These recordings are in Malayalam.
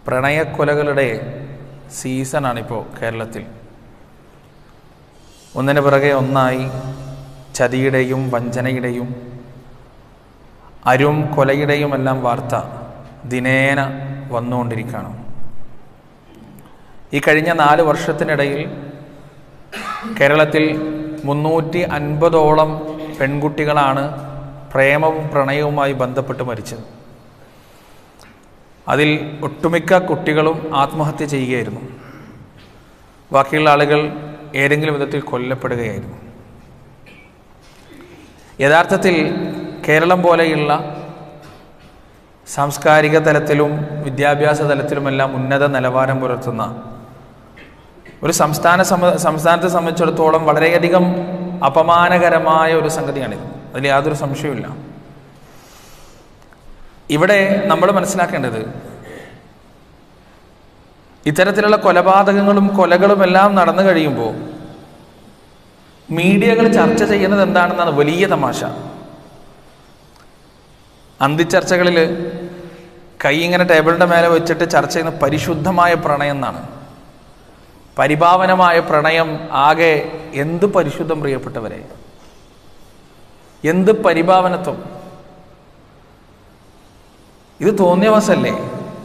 പ്രണയക്കൊലകളുടെ സീസണാണിപ്പോൾ കേരളത്തിൽ ഒന്നിന് പിറകെ ഒന്നായി ചതിയുടെയും വഞ്ചനയുടെയും അരും കൊലയുടെയും എല്ലാം വാർത്ത ദിനേന വന്നുകൊണ്ടിരിക്കുകയാണ് ഈ കഴിഞ്ഞ നാല് വർഷത്തിനിടയിൽ കേരളത്തിൽ മുന്നൂറ്റി അൻപതോളം പെൺകുട്ടികളാണ് പ്രേമവും പ്രണയവുമായി ബന്ധപ്പെട്ട് മരിച്ചത് അതിൽ ഒട്ടുമിക്ക കുട്ടികളും ആത്മഹത്യ ചെയ്യുകയായിരുന്നു ബാക്കിയുള്ള ആളുകൾ ഏതെങ്കിലും വിധത്തിൽ കൊല്ലപ്പെടുകയായിരുന്നു യഥാർത്ഥത്തിൽ കേരളം പോലെയുള്ള സാംസ്കാരിക തലത്തിലും വിദ്യാഭ്യാസ തലത്തിലുമെല്ലാം ഉന്നത നിലവാരം പുലർത്തുന്ന ഒരു സംസ്ഥാന സമ സംസ്ഥാനത്തെ സംബന്ധിച്ചിടത്തോളം വളരെയധികം അപമാനകരമായ ഒരു സംഗതിയാണിത് അതിൽ യാതൊരു സംശയവുമില്ല ഇവിടെ നമ്മൾ മനസ്സിലാക്കേണ്ടത് ഇത്തരത്തിലുള്ള കൊലപാതകങ്ങളും കൊലകളും എല്ലാം നടന്നു കഴിയുമ്പോൾ മീഡിയകൾ ചർച്ച ചെയ്യുന്നത് എന്താണെന്നാണ് വലിയ തമാശ അന്തിച്ചർച്ചകളിൽ കൈ ഇങ്ങനെ ടേബിളിൻ്റെ മേലെ വെച്ചിട്ട് ചർച്ച ചെയ്യുന്ന പരിശുദ്ധമായ പ്രണയം എന്നാണ് പരിഭാവനമായ പ്രണയം ആകെ എന്ത് പരിശുദ്ധം പ്രിയപ്പെട്ടവരെ എന്ത് പരിഭാവനത്വം ഇത് തോന്നിയവസല്ലേ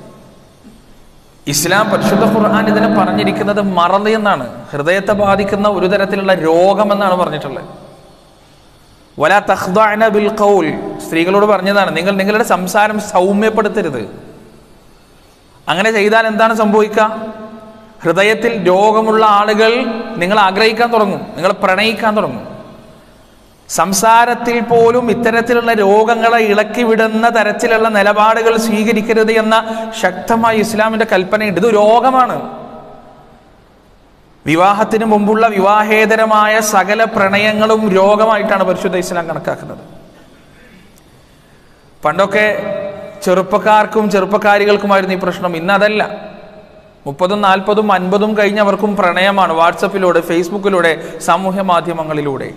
ഇസ്ലാം പരിശുദ്ധ ഖുർആൻ ഇതിനെ പറഞ്ഞിരിക്കുന്നത് മറന്ന് എന്നാണ് ഹൃദയത്തെ ബാധിക്കുന്ന ഒരു തരത്തിലുള്ള രോഗം എന്നാണ് പറഞ്ഞിട്ടുള്ളത് വല തഹ്ദഅന ബിൽ ഖൗൽ സ്ത്രീകളോട് പറഞ്ഞതാണ് നിങ്ങൾ നിങ്ങളുടെ സംസാരം സൗമ്യപ്പെടുത്തരുത് അങ്ങനെ ചെയ്താൽ എന്താണ് സംഭവിക്കുക ഹൃദയത്തിൽ രോഗമുള്ള ആളുകൾ നിങ്ങൾ ആഗ്രഹിക്കാൻ തുടങ്ങും നിങ്ങൾ പ്രണയിക്കാൻ തുടങ്ങും സംസാരത്തിൽ പോലും ഇത്തരത്തിലുള്ള രോഗങ്ങളെ ഇളക്കി വിടുന്ന തരത്തിലുള്ള നിലപാടുകൾ സ്വീകരിക്കരുത് എന്ന ശക്തമായ ഇസ്ലാമിന്റെ കൽപ്പനയുണ്ട് ഇത് രോഗമാണ് വിവാഹത്തിന് മുമ്പുള്ള വിവാഹേതരമായ സകല പ്രണയങ്ങളും രോഗമായിട്ടാണ് പരിശുദ്ധ ഇസ്ലാം കണക്കാക്കുന്നത് പണ്ടൊക്കെ ചെറുപ്പക്കാർക്കും ചെറുപ്പക്കാരികൾക്കുമായിരുന്നു ഈ പ്രശ്നം ഇന്ന് അതല്ല മുപ്പതും നാൽപ്പതും അൻപതും കഴിഞ്ഞവർക്കും പ്രണയമാണ് വാട്സപ്പിലൂടെ ഫേസ്ബുക്കിലൂടെ സാമൂഹ്യ മാധ്യമങ്ങളിലൂടെ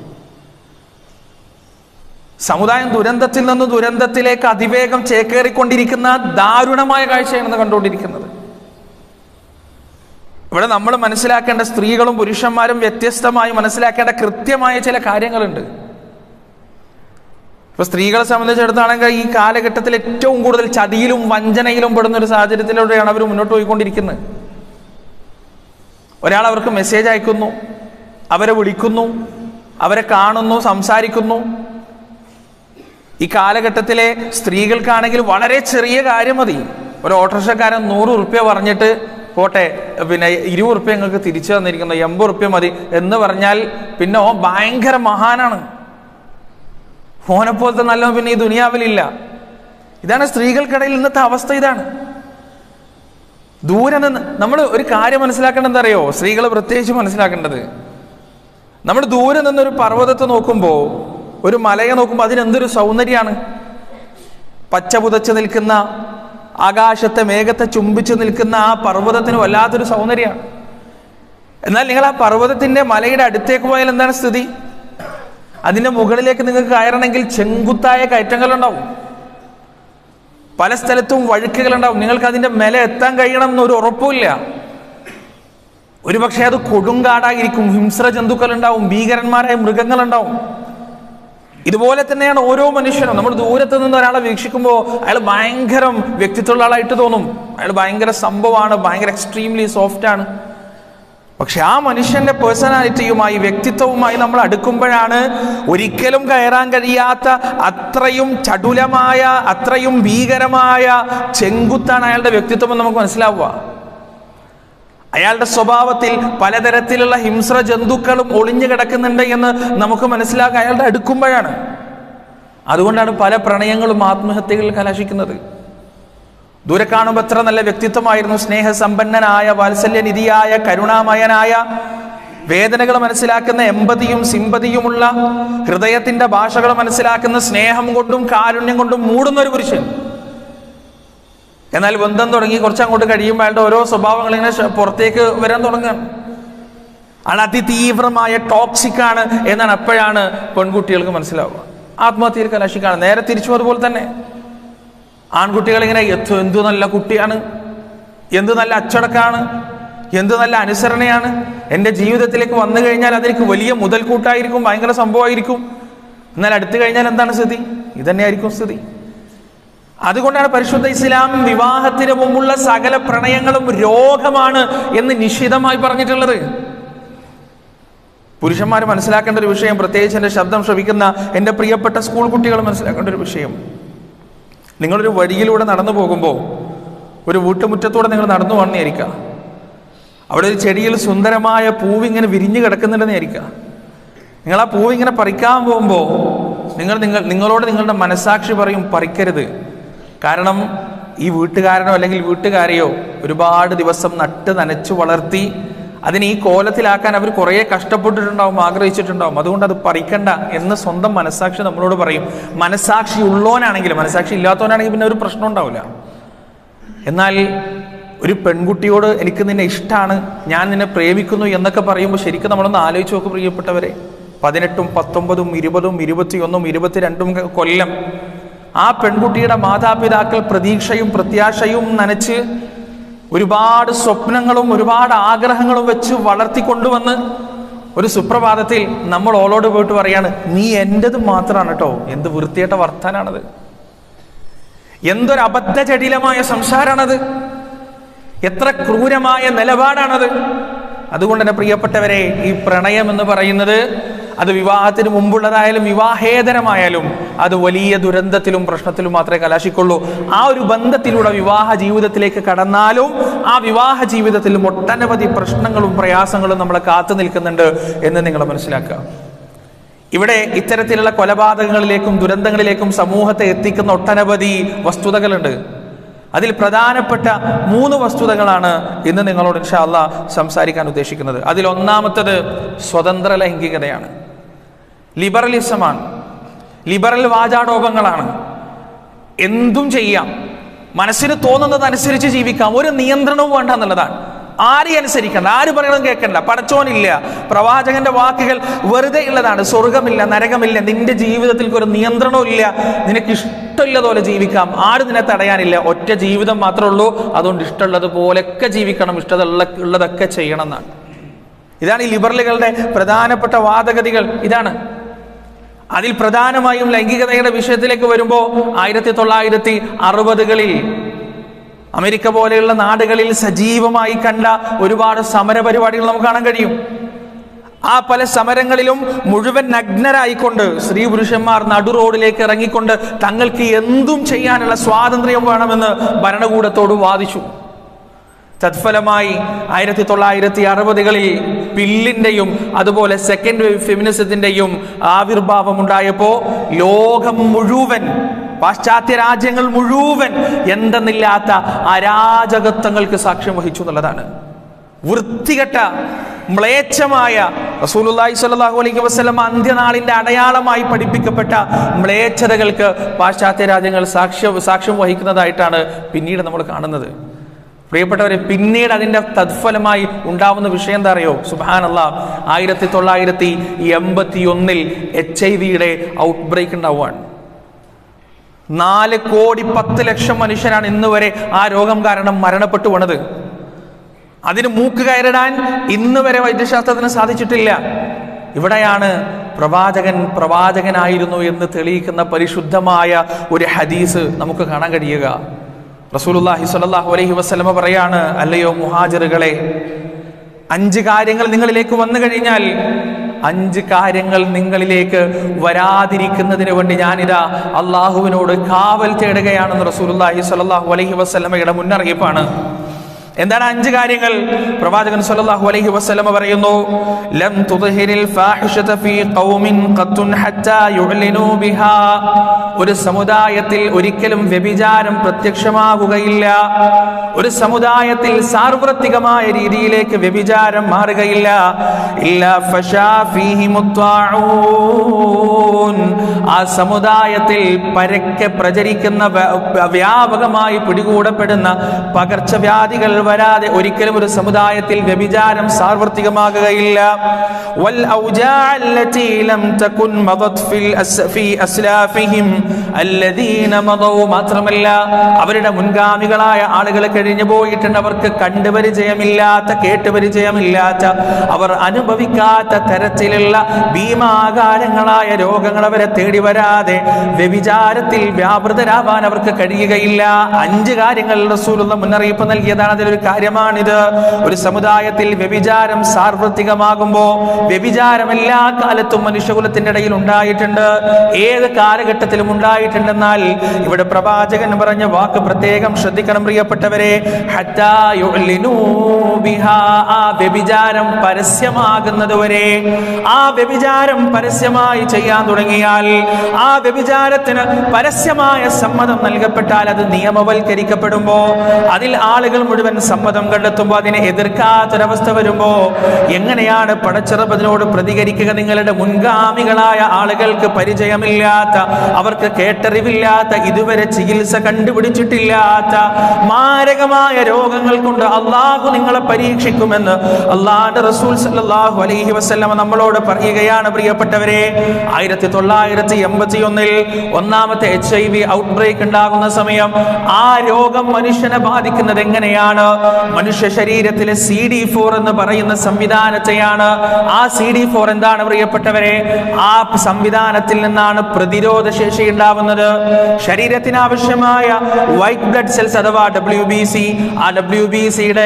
സമുദായം ദുരന്തത്തിൽ നിന്ന് ദുരന്തത്തിലേക്ക് അതിവേഗം ചേക്കേറിക്കൊണ്ടിരിക്കുന്ന ദാരുണമായ കാഴ്ചയാണ് കണ്ടുകൊണ്ടിരിക്കുന്നത് ഇവിടെ നമ്മൾ മനസ്സിലാക്കേണ്ട സ്ത്രീകളും പുരുഷന്മാരും വ്യത്യസ്തമായി മനസ്സിലാക്കേണ്ട കൃത്യമായ ചില കാര്യങ്ങളുണ്ട് ഇപ്പൊ സ്ത്രീകളെ സംബന്ധിച്ചിടത്താണെങ്കിൽ ഈ കാലഘട്ടത്തിൽ ഏറ്റവും കൂടുതൽ ചതിയിലും വഞ്ചനയിലും പെടുന്ന ഒരു സാഹചര്യത്തിലൂടെയാണ് അവർ മുന്നോട്ട് പോയിക്കൊണ്ടിരിക്കുന്നത് ഒരാൾ അവർക്ക് മെസ്സേജ് അയക്കുന്നു അവരെ വിളിക്കുന്നു അവരെ കാണുന്നു സംസാരിക്കുന്നു ഈ കാലഘട്ടത്തിലെ സ്ത്രീകൾക്കാണെങ്കിൽ വളരെ ചെറിയ കാര്യം മതി ഒരു ഓട്ടോറിക്ഷക്കാരൻ നൂറ് ഉറുപ്യ പറഞ്ഞിട്ട് പോട്ടെ പിന്നെ ഇരുപത് ഉറുപ്യ നിങ്ങൾക്ക് തിരിച്ചു തന്നിരിക്കുന്നു എൺപത് ഉറുപ്യ മതി എന്ന് പറഞ്ഞാൽ പിന്നെ ഓ ഭയങ്കര മഹാനാണ് ഓനെപ്പോലത്തെ നല്ല പിന്നെ ഈ ദുനിയാവിലില്ല ഇതാണ് സ്ത്രീകൾക്കിടയിൽ ഇന്നത്തെ അവസ്ഥ ഇതാണ് ദൂരെ നിന്ന് നമ്മൾ ഒരു കാര്യം മനസ്സിലാക്കേണ്ടത് എന്താ അറിയോ സ്ത്രീകൾ പ്രത്യേകിച്ച് മനസ്സിലാക്കേണ്ടത് നമ്മൾ ദൂരെ നിന്നൊരു പർവ്വതത്തെ നോക്കുമ്പോൾ ഒരു മലയെ നോക്കുമ്പോൾ അതിനെന്തൊരു സൗന്ദര്യമാണ് പച്ച പുതച്ച് നിൽക്കുന്ന ആകാശത്തെ മേഘത്തെ ചുംബിച്ച് നിൽക്കുന്ന ആ പർവ്വതത്തിന് വല്ലാത്തൊരു സൗന്ദര്യമാണ് എന്നാൽ നിങ്ങൾ ആ പർവ്വതത്തിന്റെ മലയുടെ അടുത്തേക്ക് പോയാൽ എന്താണ് സ്ഥിതി അതിന്റെ മുകളിലേക്ക് നിങ്ങൾക്ക് കയറണമെങ്കിൽ ചെങ്കുത്തായ കയറ്റങ്ങളുണ്ടാവും പല സ്ഥലത്തും വഴുക്കുകളുണ്ടാവും നിങ്ങൾക്ക് അതിന്റെ മേലെ എത്താൻ കഴിയണം എന്നൊരു ഉറപ്പുമില്ല ഒരുപക്ഷെ അത് കൊടുങ്കാടായിരിക്കും ഹിംസ്ര ജന്തുക്കൾ ഉണ്ടാവും ഭീകരന്മാരായ മൃഗങ്ങളുണ്ടാവും ഇതുപോലെ തന്നെയാണ് ഓരോ മനുഷ്യനും നമ്മൾ ദൂരത്ത് നിന്ന് ഒരാളെ വീക്ഷിക്കുമ്പോൾ അയാൾ ഭയങ്കരം വ്യക്തിത്വമുള്ള ആളായിട്ട് തോന്നും അയാൾ ഭയങ്കര സംഭവമാണ് ഭയങ്കര എക്സ്ട്രീംലി സോഫ്റ്റ് ആണ് പക്ഷെ ആ മനുഷ്യന്റെ പേഴ്സണാലിറ്റിയുമായി വ്യക്തിത്വവുമായി നമ്മൾ അടുക്കുമ്പോഴാണ് ഒരിക്കലും കയറാൻ കഴിയാത്ത അത്രയും ചടുലമായ അത്രയും ഭീകരമായ ചെങ്കുത്താണ് അയാളുടെ വ്യക്തിത്വം എന്ന് നമുക്ക് മനസ്സിലാവുക അയാളുടെ സ്വഭാവത്തിൽ പലതരത്തിലുള്ള ഹിംസ്ര ജന്തുക്കളും ഒളിഞ്ഞു കിടക്കുന്നുണ്ട് എന്ന് നമുക്ക് മനസ്സിലാക്കുക അയാളുടെ അടുക്കുമ്പോഴാണ് അതുകൊണ്ടാണ് പല പ്രണയങ്ങളും ആത്മഹത്യകൾ കലാശിക്കുന്നത് ദൂരെ കാണുമ്പോൾ എത്ര നല്ല വ്യക്തിത്വമായിരുന്നു സ്നേഹസമ്പന്നനായ വാത്സല്യനിധിയായ കരുണാമയനായ വേദനകൾ മനസ്സിലാക്കുന്ന എമ്പതിയും സിമ്പതിയുമുള്ള ഹൃദയത്തിന്റെ ഭാഷകൾ മനസ്സിലാക്കുന്ന സ്നേഹം കൊണ്ടും കാരുണ്യം കൊണ്ടും മൂടുന്ന ഒരു പുരുഷൻ എന്നാൽ ബന്ധം തുടങ്ങി കുറച്ച് അങ്ങോട്ട് കഴിയുമ്പോൾ അയാളുടെ ഓരോ സ്വഭാവങ്ങൾ ഇങ്ങനെ ശ- പുറത്തേക്ക് വരാൻ തുടങ്ങുകയാണ് അയാൾ അതിതീവ്രമായ ടോക്സിക് ആണ് എന്നാണ് അപ്പോഴാണ് പെൺകുട്ടികൾക്ക് മനസ്സിലാവുക ആത്മഹത്യയിൽ കലാശിക്കാണ് നേരെ തിരിച്ചു അതുപോലെ തന്നെ ആൺകുട്ടികൾ ഇങ്ങനെ എത്തു എന്തു നല്ല കുട്ടിയാണ് എന്ത് നല്ല അച്ചടക്കാണ് എന്ത് നല്ല അനുസരണയാണ് എൻ്റെ ജീവിതത്തിലേക്ക് വന്നു കഴിഞ്ഞാൽ അതെനിക്ക് വലിയ മുതൽക്കൂട്ടായിരിക്കും ഭയങ്കര സംഭവമായിരിക്കും എന്നാൽ അടുത്തു കഴിഞ്ഞാൽ എന്താണ് സ്ഥിതി ഇതന്നെയായിരിക്കും സ്ഥിതി അതുകൊണ്ടാണ് പരിശുദ്ധ ഇസ്ലാം വിവാഹത്തിന് മുമ്പുള്ള സകല പ്രണയങ്ങളും രോഗമാണ് എന്ന് നിശ്ചിതമായി പറഞ്ഞിട്ടുള്ളത് പുരുഷന്മാർ മനസ്സിലാക്കേണ്ട ഒരു വിഷയം പ്രത്യേകിച്ച് എൻ്റെ ശബ്ദം ശ്രവിക്കുന്ന എൻ്റെ പ്രിയപ്പെട്ട സ്കൂൾ കുട്ടികൾ മനസ്സിലാക്കേണ്ട ഒരു വിഷയം നിങ്ങളൊരു വഴിയിലൂടെ നടന്നു പോകുമ്പോൾ ഒരു വീട്ടുമുറ്റത്തൂടെ നിങ്ങൾ നടന്നു വന്നിരിക്കുക അവിടെ ഒരു ചെടിയിൽ സുന്ദരമായ പൂവ് ഇങ്ങനെ വിരിഞ്ഞു കിടക്കുന്നുണ്ടെന്ന് ആയിരിക്കുക നിങ്ങൾ ആ പൂവ് ഇങ്ങനെ പറിക്കാൻ പോകുമ്പോൾ നിങ്ങൾ നിങ്ങൾ നിങ്ങളോട് നിങ്ങളുടെ മനസാക്ഷി പറയും പറിക്കരുത് കാരണം ഈ വീട്ടുകാരനോ അല്ലെങ്കിൽ വീട്ടുകാരെയോ ഒരുപാട് ദിവസം നട്ട് നനച്ചു വളർത്തി അതിനെ ഈ കോലത്തിലാക്കാൻ അവർ കുറേ കഷ്ടപ്പെട്ടിട്ടുണ്ടാവും ആഗ്രഹിച്ചിട്ടുണ്ടാവും അതുകൊണ്ട് അത് പറിക്കണ്ട എന്ന് സ്വന്തം മനസാക്ഷി നമ്മളോട് പറയും മനസാക്ഷി ഉള്ളവനാണെങ്കിലും മനസാക്ഷി ഇല്ലാത്തവനാണെങ്കിൽ പിന്നെ ഒരു പ്രശ്നം ഉണ്ടാവില്ല എന്നാൽ ഒരു പെൺകുട്ടിയോട് എനിക്ക് നിന്നെ ഇഷ്ടമാണ് ഞാൻ നിന്നെ പ്രേമിക്കുന്നു എന്നൊക്കെ പറയുമ്പോൾ ശരിക്കും നമ്മളൊന്ന് ആലോചിച്ച് നോക്ക് പ്രിയപ്പെട്ടവരെ പതിനെട്ടും പത്തൊമ്പതും ഇരുപതും ഇരുപത്തിയൊന്നും ഇരുപത്തിരണ്ടും ഒക്കെ കൊല്ലം ആ പെൺകുട്ടിയുടെ മാതാപിതാക്കൾ പ്രതീക്ഷയും പ്രത്യാശയും നനച്ച് ഒരുപാട് സ്വപ്നങ്ങളും ഒരുപാട് ആഗ്രഹങ്ങളും വെച്ച് വളർത്തിക്കൊണ്ടുവന്ന് ഒരു സുപ്രഭാതത്തിൽ നമ്മൾ ഓളോട് പോയിട്ട് പറയാണ് നീ എൻ്റെത് മാത്രമാണ് കേട്ടോ എന്ത് വൃത്തിയേട്ട വർത്താനാണത് എന്തൊരു അബദ്ധജടിലമായ സംസാരാണത് എത്ര ക്രൂരമായ നിലപാടാണത് അതുകൊണ്ട് തന്നെ പ്രിയപ്പെട്ടവരെ ഈ പ്രണയം എന്ന് പറയുന്നത് അത് വിവാഹത്തിന് മുമ്പുള്ളതായാലും വിവാഹേതരമായാലും അത് വലിയ ദുരന്തത്തിലും പ്രശ്നത്തിലും മാത്രമേ കലാശിക്കുള്ളൂ ആ ഒരു ബന്ധത്തിലൂടെ വിവാഹ ജീവിതത്തിലേക്ക് കടന്നാലും ആ വിവാഹ ജീവിതത്തിലും ഒട്ടനവധി പ്രശ്നങ്ങളും പ്രയാസങ്ങളും നമ്മളെ കാത്തു നിൽക്കുന്നുണ്ട് എന്ന് നിങ്ങൾ മനസ്സിലാക്കുക ഇവിടെ ഇത്തരത്തിലുള്ള കൊലപാതകങ്ങളിലേക്കും ദുരന്തങ്ങളിലേക്കും സമൂഹത്തെ എത്തിക്കുന്ന ഒട്ടനവധി വസ്തുതകളുണ്ട് അതിൽ പ്രധാനപ്പെട്ട മൂന്ന് വസ്തുതകളാണ് ഇന്ന് നിങ്ങളോട് ഇൻഷാല്ല സംസാരിക്കാൻ ഉദ്ദേശിക്കുന്നത് അതിൽ ഒന്നാമത്തത് സ്വതന്ത്ര ലൈംഗികതയാണ് ലിബറലിസമാണ് ലിബറൽ വാചാടോപങ്ങളാണ് എന്തും ചെയ്യാം മനസ്സിന് തോന്നുന്നത് അനുസരിച്ച് ജീവിക്കാം ഒരു നിയന്ത്രണവും വേണ്ട എന്നുള്ളതാണ് ആരെയും അനുസരിക്കണ്ട ആര് പറയണം കേൾക്കണ്ട പടച്ചോനില്ല പ്രവാചകന്റെ വാക്കുകൾ വെറുതെ ഉള്ളതാണ് സ്വർഗമില്ല നരകമില്ല നിന്റെ ജീവിതത്തിൽ ഒരു നിയന്ത്രണവും ഇല്ല നിനക്ക് ഇഷ്ടമുള്ളതുപോലെ ജീവിക്കാം ആരും നിന്നെ തടയാനില്ല ഒറ്റ ജീവിതം മാത്രമേ ഉള്ളൂ അതുകൊണ്ട് ഇഷ്ടമുള്ളത് പോലെയൊക്കെ ജീവിക്കണം ഇഷ്ടമുള്ള ഉള്ളതൊക്കെ ചെയ്യണം എന്നാണ് ഇതാണ് ഈ ലിബറലുകളുടെ പ്രധാനപ്പെട്ട വാദഗതികൾ ഇതാണ് അതിൽ പ്രധാനമായും ലൈംഗികതയുടെ വിഷയത്തിലേക്ക് വരുമ്പോൾ ആയിരത്തി തൊള്ളായിരത്തി അറുപതുകളിൽ അമേരിക്ക പോലെയുള്ള നാടുകളിൽ സജീവമായി കണ്ട ഒരുപാട് സമര പരിപാടികൾ നമുക്ക് കാണാൻ കഴിയും ആ പല സമരങ്ങളിലും മുഴുവൻ നഗ്നരായിക്കൊണ്ട് സ്ത്രീ പുരുഷന്മാർ നടു റോഡിലേക്ക് ഇറങ്ങിക്കൊണ്ട് തങ്ങൾക്ക് എന്തും ചെയ്യാനുള്ള സ്വാതന്ത്ര്യം വേണമെന്ന് ഭരണകൂടത്തോട് വാദിച്ചു തത്ഫലമായി ആയിരത്തി തൊള്ളായിരത്തി അറുപതുകളിൽ പില്ലിന്റെയും അതുപോലെ സെക്കൻഡ് വേവ് ഫെമിനിസത്തിന്റെയും ആവിർഭാവം ഉണ്ടായപ്പോ ലോകം മുഴുവൻ പാശ്ചാത്യ രാജ്യങ്ങൾ മുഴുവൻ എന്തെന്നില്ലാത്ത അരാജകത്വങ്ങൾക്ക് സാക്ഷ്യം വഹിച്ചു എന്നുള്ളതാണ് വൃത്തികെട്ട മ്ലേച്ഛമായ റസൂലുള്ളാഹി സ്വല്ലല്ലാഹു അലൈഹി വസല്ലം അന്ത്യനാളിന്റെ അടയാളമായി പഠിപ്പിക്കപ്പെട്ട മ്ലേച്ഛതകൾക്ക് പാശ്ചാത്യ രാജ്യങ്ങൾ സാക്ഷ്യം സാക്ഷ്യം വഹിക്കുന്നതായിട്ടാണ് പിന്നീട് നമ്മൾ കാണുന്നത് പ്രിയപ്പെട്ടവരെ പിന്നീട് അതിന്റെ തത്ഫലമായി ഉണ്ടാവുന്ന വിഷയം എന്താ അറിയോ സുബാനല്ല ആയിരത്തി തൊള്ളായിരത്തി എൺപത്തി ഒന്നിൽ എച്ച് ഐ വിയുടെ ഔട്ട് ബ്രേക്ക് ഉണ്ടാവുകയാണ് നാല് കോടി പത്ത് ലക്ഷം മനുഷ്യരാണ് ഇന്ന് വരെ ആ രോഗം കാരണം മരണപ്പെട്ടു പോണത് അതിന് മൂക്ക് കയറിടാൻ ഇന്ന് വരെ വൈദ്യശാസ്ത്രത്തിന് സാധിച്ചിട്ടില്ല ഇവിടെയാണ് പ്രവാചകൻ പ്രവാചകനായിരുന്നു എന്ന് തെളിയിക്കുന്ന പരിശുദ്ധമായ ഒരു ഹദീസ് നമുക്ക് കാണാൻ കഴിയുക റസൂലുള്ളാഹി സ്വല്ലല്ലാഹു അലൈഹി വസല്ലമ പറയാണ് അല്ലയോ മുഹാജിറുകളെ അഞ്ച് കാര്യങ്ങൾ നിങ്ങളിലേക്ക് വന്നു കഴിഞ്ഞാൽ അഞ്ച് കാര്യങ്ങൾ നിങ്ങളിലേക്ക് വരാതിരിക്കുന്നതിന് വേണ്ടി ഞാനിതാ അള്ളാഹുവിനോട് കാവൽ തേടുകയാണെന്ന് റസൂലുള്ളാഹി സ്വല്ലല്ലാഹു അലൈഹി വസല്ലമയുടെ മുന്നറിയിപ്പാണ് എന്താണ് അഞ്ച് കാര്യങ്ങൾ പ്രവാചകൻ സല്ലല്ലാഹു അലൈഹി വസല്ലമ പറയുന്നു ലം തുദ്ഹിരിൽ ഫാഹിഷത ഫീ ഖൗമിൻ ഖത്തുൻ ഹത്താ യുഅ്ലിനു ബിഹാ ഒരു സമുദായത്തിൽ ഒരിക്കലും വ്യഭിചാരം പ്രത്യക്ഷമാകുകയില്ല ഒരു സമുദായത്തിൽ സാർവത്രികമായ രീതിയിലേക്ക് വ്യഭിചാരം മാറുകയില്ല ഇല്ലാ ഫശാ ഫീഹി മുത്വാഊൻ ആ സമുദായത്തിൽ പരക്കെ പ്രചരിക്കുന്ന വ്യ- വ്യാപകമായി പിടികൂടപ്പെടുന്ന പകർച്ചവ്യാധികൾ വരാതെ ഒരിക്കലും ഒരു സമുദായത്തിൽ വ്യഭിചാരം സാർവത്രികമാകുകയില്ല വൽ ഔജാഅ അല്ലതി ലം തകുൻ മദത് ഫിൽ അസ് ഫി അസ്ലാഫിഹിം അല്ലദീന മദൗ മാത്രമല്ല അവരുടെ മുൻഗാമികളായ ആളുകൾ കഴിഞ്ഞു പോയിട്ടുണ്ട് അവർക്ക് കണ്ടുപരിചയമില്ലാത്ത കേട്ടുപരിചയമില്ലാത്ത അവർ അനുഭവിക്കാത്ത തരത്തിലുള്ള ഭീമാകാരങ്ങളായ രോഗങ്ങൾ അവരെ തേടി വരാതെ വ്യഭിചാരത്തിൽ വ്യാപൃതരാവാൻ അവർക്ക് കഴിയുകയില്ല അഞ്ച് കാര്യങ്ങൾ റസൂലുള്ള മുന്നറിയിപ്പ് നൽകിയതാണ് അതിലൊരു കാര്യമാണിത് ഒരു സമുദായത്തിൽ വ്യഭിചാരം സാർവത്രികമാകുമ്പോ വ്യഭിചാരം എല്ലാ കാലത്തും മനുഷ്യകുലത്തിന്റെ ഇടയിൽ ഉണ്ടായിട്ടുണ്ട് ഏത് കാലഘട്ടത്തിലും ഉണ്ടായിട്ടുണ്ടെന്നാൽ ഇവിടെ പ്രവാചകൻ പറഞ്ഞ വാക്ക് പ്രത്യേകം ശ്രദ്ധിക്കണം പ്രിയപ്പെട്ടവരെ ഹത്താ യുഅ്ലിനൂ ബിഹാ. ആ വ്യഭിചാരം പരസ്യമാകുന്നതുവരെ ആ വ്യഭിചാരം പരസ്യമായി ചെയ്യാൻ തുടങ്ങിയാൽ ആ വ്യഭിചാരത്തിന് പരസ്യമായ സമ്മതം നൽകപ്പെട്ടാൽ അത് നിയമവൽക്കരിക്കപ്പെടുമ്പോ അതിൽ ആളുകൾ മുഴുവൻ സമ്മതം കണ്ടെത്തുമ്പോൾ അതിനെ എതിർക്കാത്തൊരവസ്ഥ വരുമ്പോ എങ്ങനെയാണ് പടച്ചിറപ്പതിനോട് പ്രതികരിക്കുക നിങ്ങളുടെ മുൻഗാമികളായ ആളുകൾക്ക് പരിചയമില്ലാത്ത അവർക്ക് കേട്ടറിവില്ലാത്ത ഇതുവരെ ചികിത്സ കണ്ടുപിടിച്ചിട്ടില്ലാത്ത മാരകമായ രോഗങ്ങൾ കൊണ്ട് അള്ളാഹു നിങ്ങളെ പരീക്ഷിക്കുമെന്ന് അള്ളാഹുന്റെ റസൂൽ സല്ലല്ലാഹു അലൈഹി വസല്ലമ നമ്മളോട് പറയുകയാണ് പ്രിയപ്പെട്ടവരെ ആയിരത്തി തൊള്ളായിരത്തി എൺപത്തി ഒന്നിൽ ഒന്നാമത്തെ H I V outbreak ഉണ്ടാകുന്ന സമയം ആ രോഗം മനുഷ്യനെ ബാധിക്കുന്നത് എങ്ങനെയാണ് മനുഷ്യ ശരീരത്തിലെ സി ഡി ഫോർ എന്ന് പറയുന്ന സംവിധാനത്തെയാണ് ആ സി ഡി ഫോർ എന്താണ് പ്രിയപ്പെട്ടവരെ ആ സംവിധാനത്തിൽ നിന്നാണ് പ്രതിരോധ ശേഷി ഉണ്ടാവുന്നത് ശരീരത്തിന് ആവശ്യമായ വൈറ്റ് ബ്ലഡ് സെൽസ് അഥവാ ഡബ്ല്യു ബി സി ആ ഡബ്ല്യു ബി സിയുടെ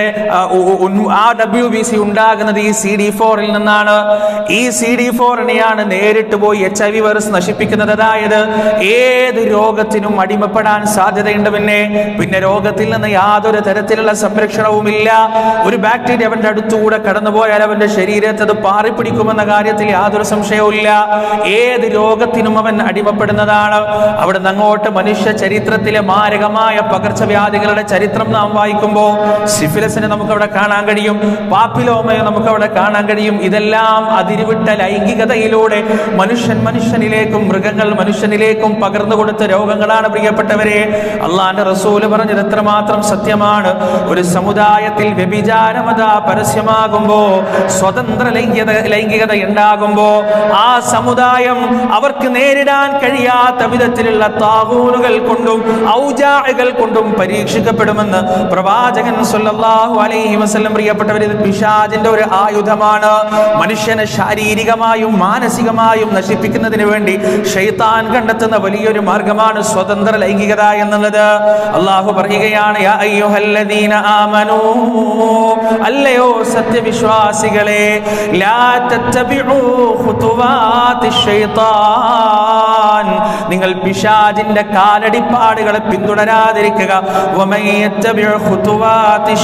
ആ ഡബ്ല്യു ബി സി ഉണ്ടാകുന്നത് ഈ സി ഡി ഫോറിൽ നിന്നാണ് ഈ സി ഡി ഫോറിനെയാണ് നേരിട്ട് പോയി എച്ച് ഐ വി വൈറസ് നശിപ്പിക്കുന്നത് അതായത് ഏത് രോഗത്തിനും അടിമപ്പെടാൻ സാധ്യതയുണ്ട് പിന്നെ പിന്നെ രോഗത്തിൽ നിന്ന് യാതൊരു തരത്തിലുള്ള സംരക്ഷണവുമില്ല ഒരു ബാക്ടീരിയ അവന്റെ അടുത്തുകൂടെ കടന്നുപോയാൽ അവന്റെ ശരീരത്തെ അത് പാറിപ്പിടിക്കുമെന്ന കാര്യത്തിൽ യാതൊരു സംശയവുമില്ല ഏത് രോഗത്തിനും അവൻ അടിമപ്പെടുന്നതാണ് അവിടെ നിന്ന് അങ്ങോട്ട് മനുഷ്യ ചരിത്രത്തിലെ മാരകമായ പകർച്ചവ്യാധികളുടെ ചരിത്രം നാം വായിക്കുമ്പോൾ സിഫിലസിനെ നമുക്ക് അവിടെ കാണാൻ കഴിയും പാപ്പിലോമയെ നമുക്ക് അവിടെ കാണാൻ കഴിയും ഇതെല്ലാം അതിരുവിട്ട ലൈംഗികതയിലൂടെ മനുഷ്യൻ മനുഷ്യനിലേക്കും മൃഗങ്ങൾ മനുഷ്യനിലേക്കും പകർന്നു കൊടുത്ത രോഗങ്ങളാണ് പ്രിയപ്പെട്ടവരെ അള്ളാന്റെ റസൂല് പറഞ്ഞത് എത്രമാത്രം സത്യമാണ് ഒരു സമുദായത്തിൽ വ്യഭിചാരമത പരസ്യമാകുമ്പോ സ്വതന്ത്ര ലൈംഗികത ലൈംഗികത ഉണ്ടാകുമ്പോ ആ സമുദായം അവർക്ക് നേരിടാൻ കഴിയാത്ത വിധത്തിലുള്ള താവൂനുകൾ കൊണ്ടും ഔജാകൾ കൊണ്ടും പരീക്ഷിക്കപ്പെടുമെന്ന് പ്രവാചകൻ സല്ലല്ലാഹു അലൈഹി വസല്ലം പ്രിയപ്പെട്ടവർ ഇത് പിശാചിന്റെ ഒരു ആയുധമാണ് മനുഷ്യനെ ശാരീരികമായും മാനസികമായും നശിപ്പിക്കുന്നതിന് വേണ്ടി ഷെയ്ത്താൻ കണ്ടെത്തുന്ന വലിയൊരു മാർഗമാണ് സ്വതന്ത്ര ലൈംഗികത എന്നുള്ളത് അള്ളാഹു പറയുകയാണ് യാ അയ്യുഹല്ലദീന ആമനൂ അല്ലയോ സത്യവിശ്വാസികളെ ലാ തത്തബിഉ ഖുതുവാതി ശൈത്താൻ നിങ്ങൾ പിശാചിന്റെ കാലടിപ്പാടുകളെ പിന്തുടരാതിരിക്കുക വമൻ യത്തബിഉ ഖുതുവാതി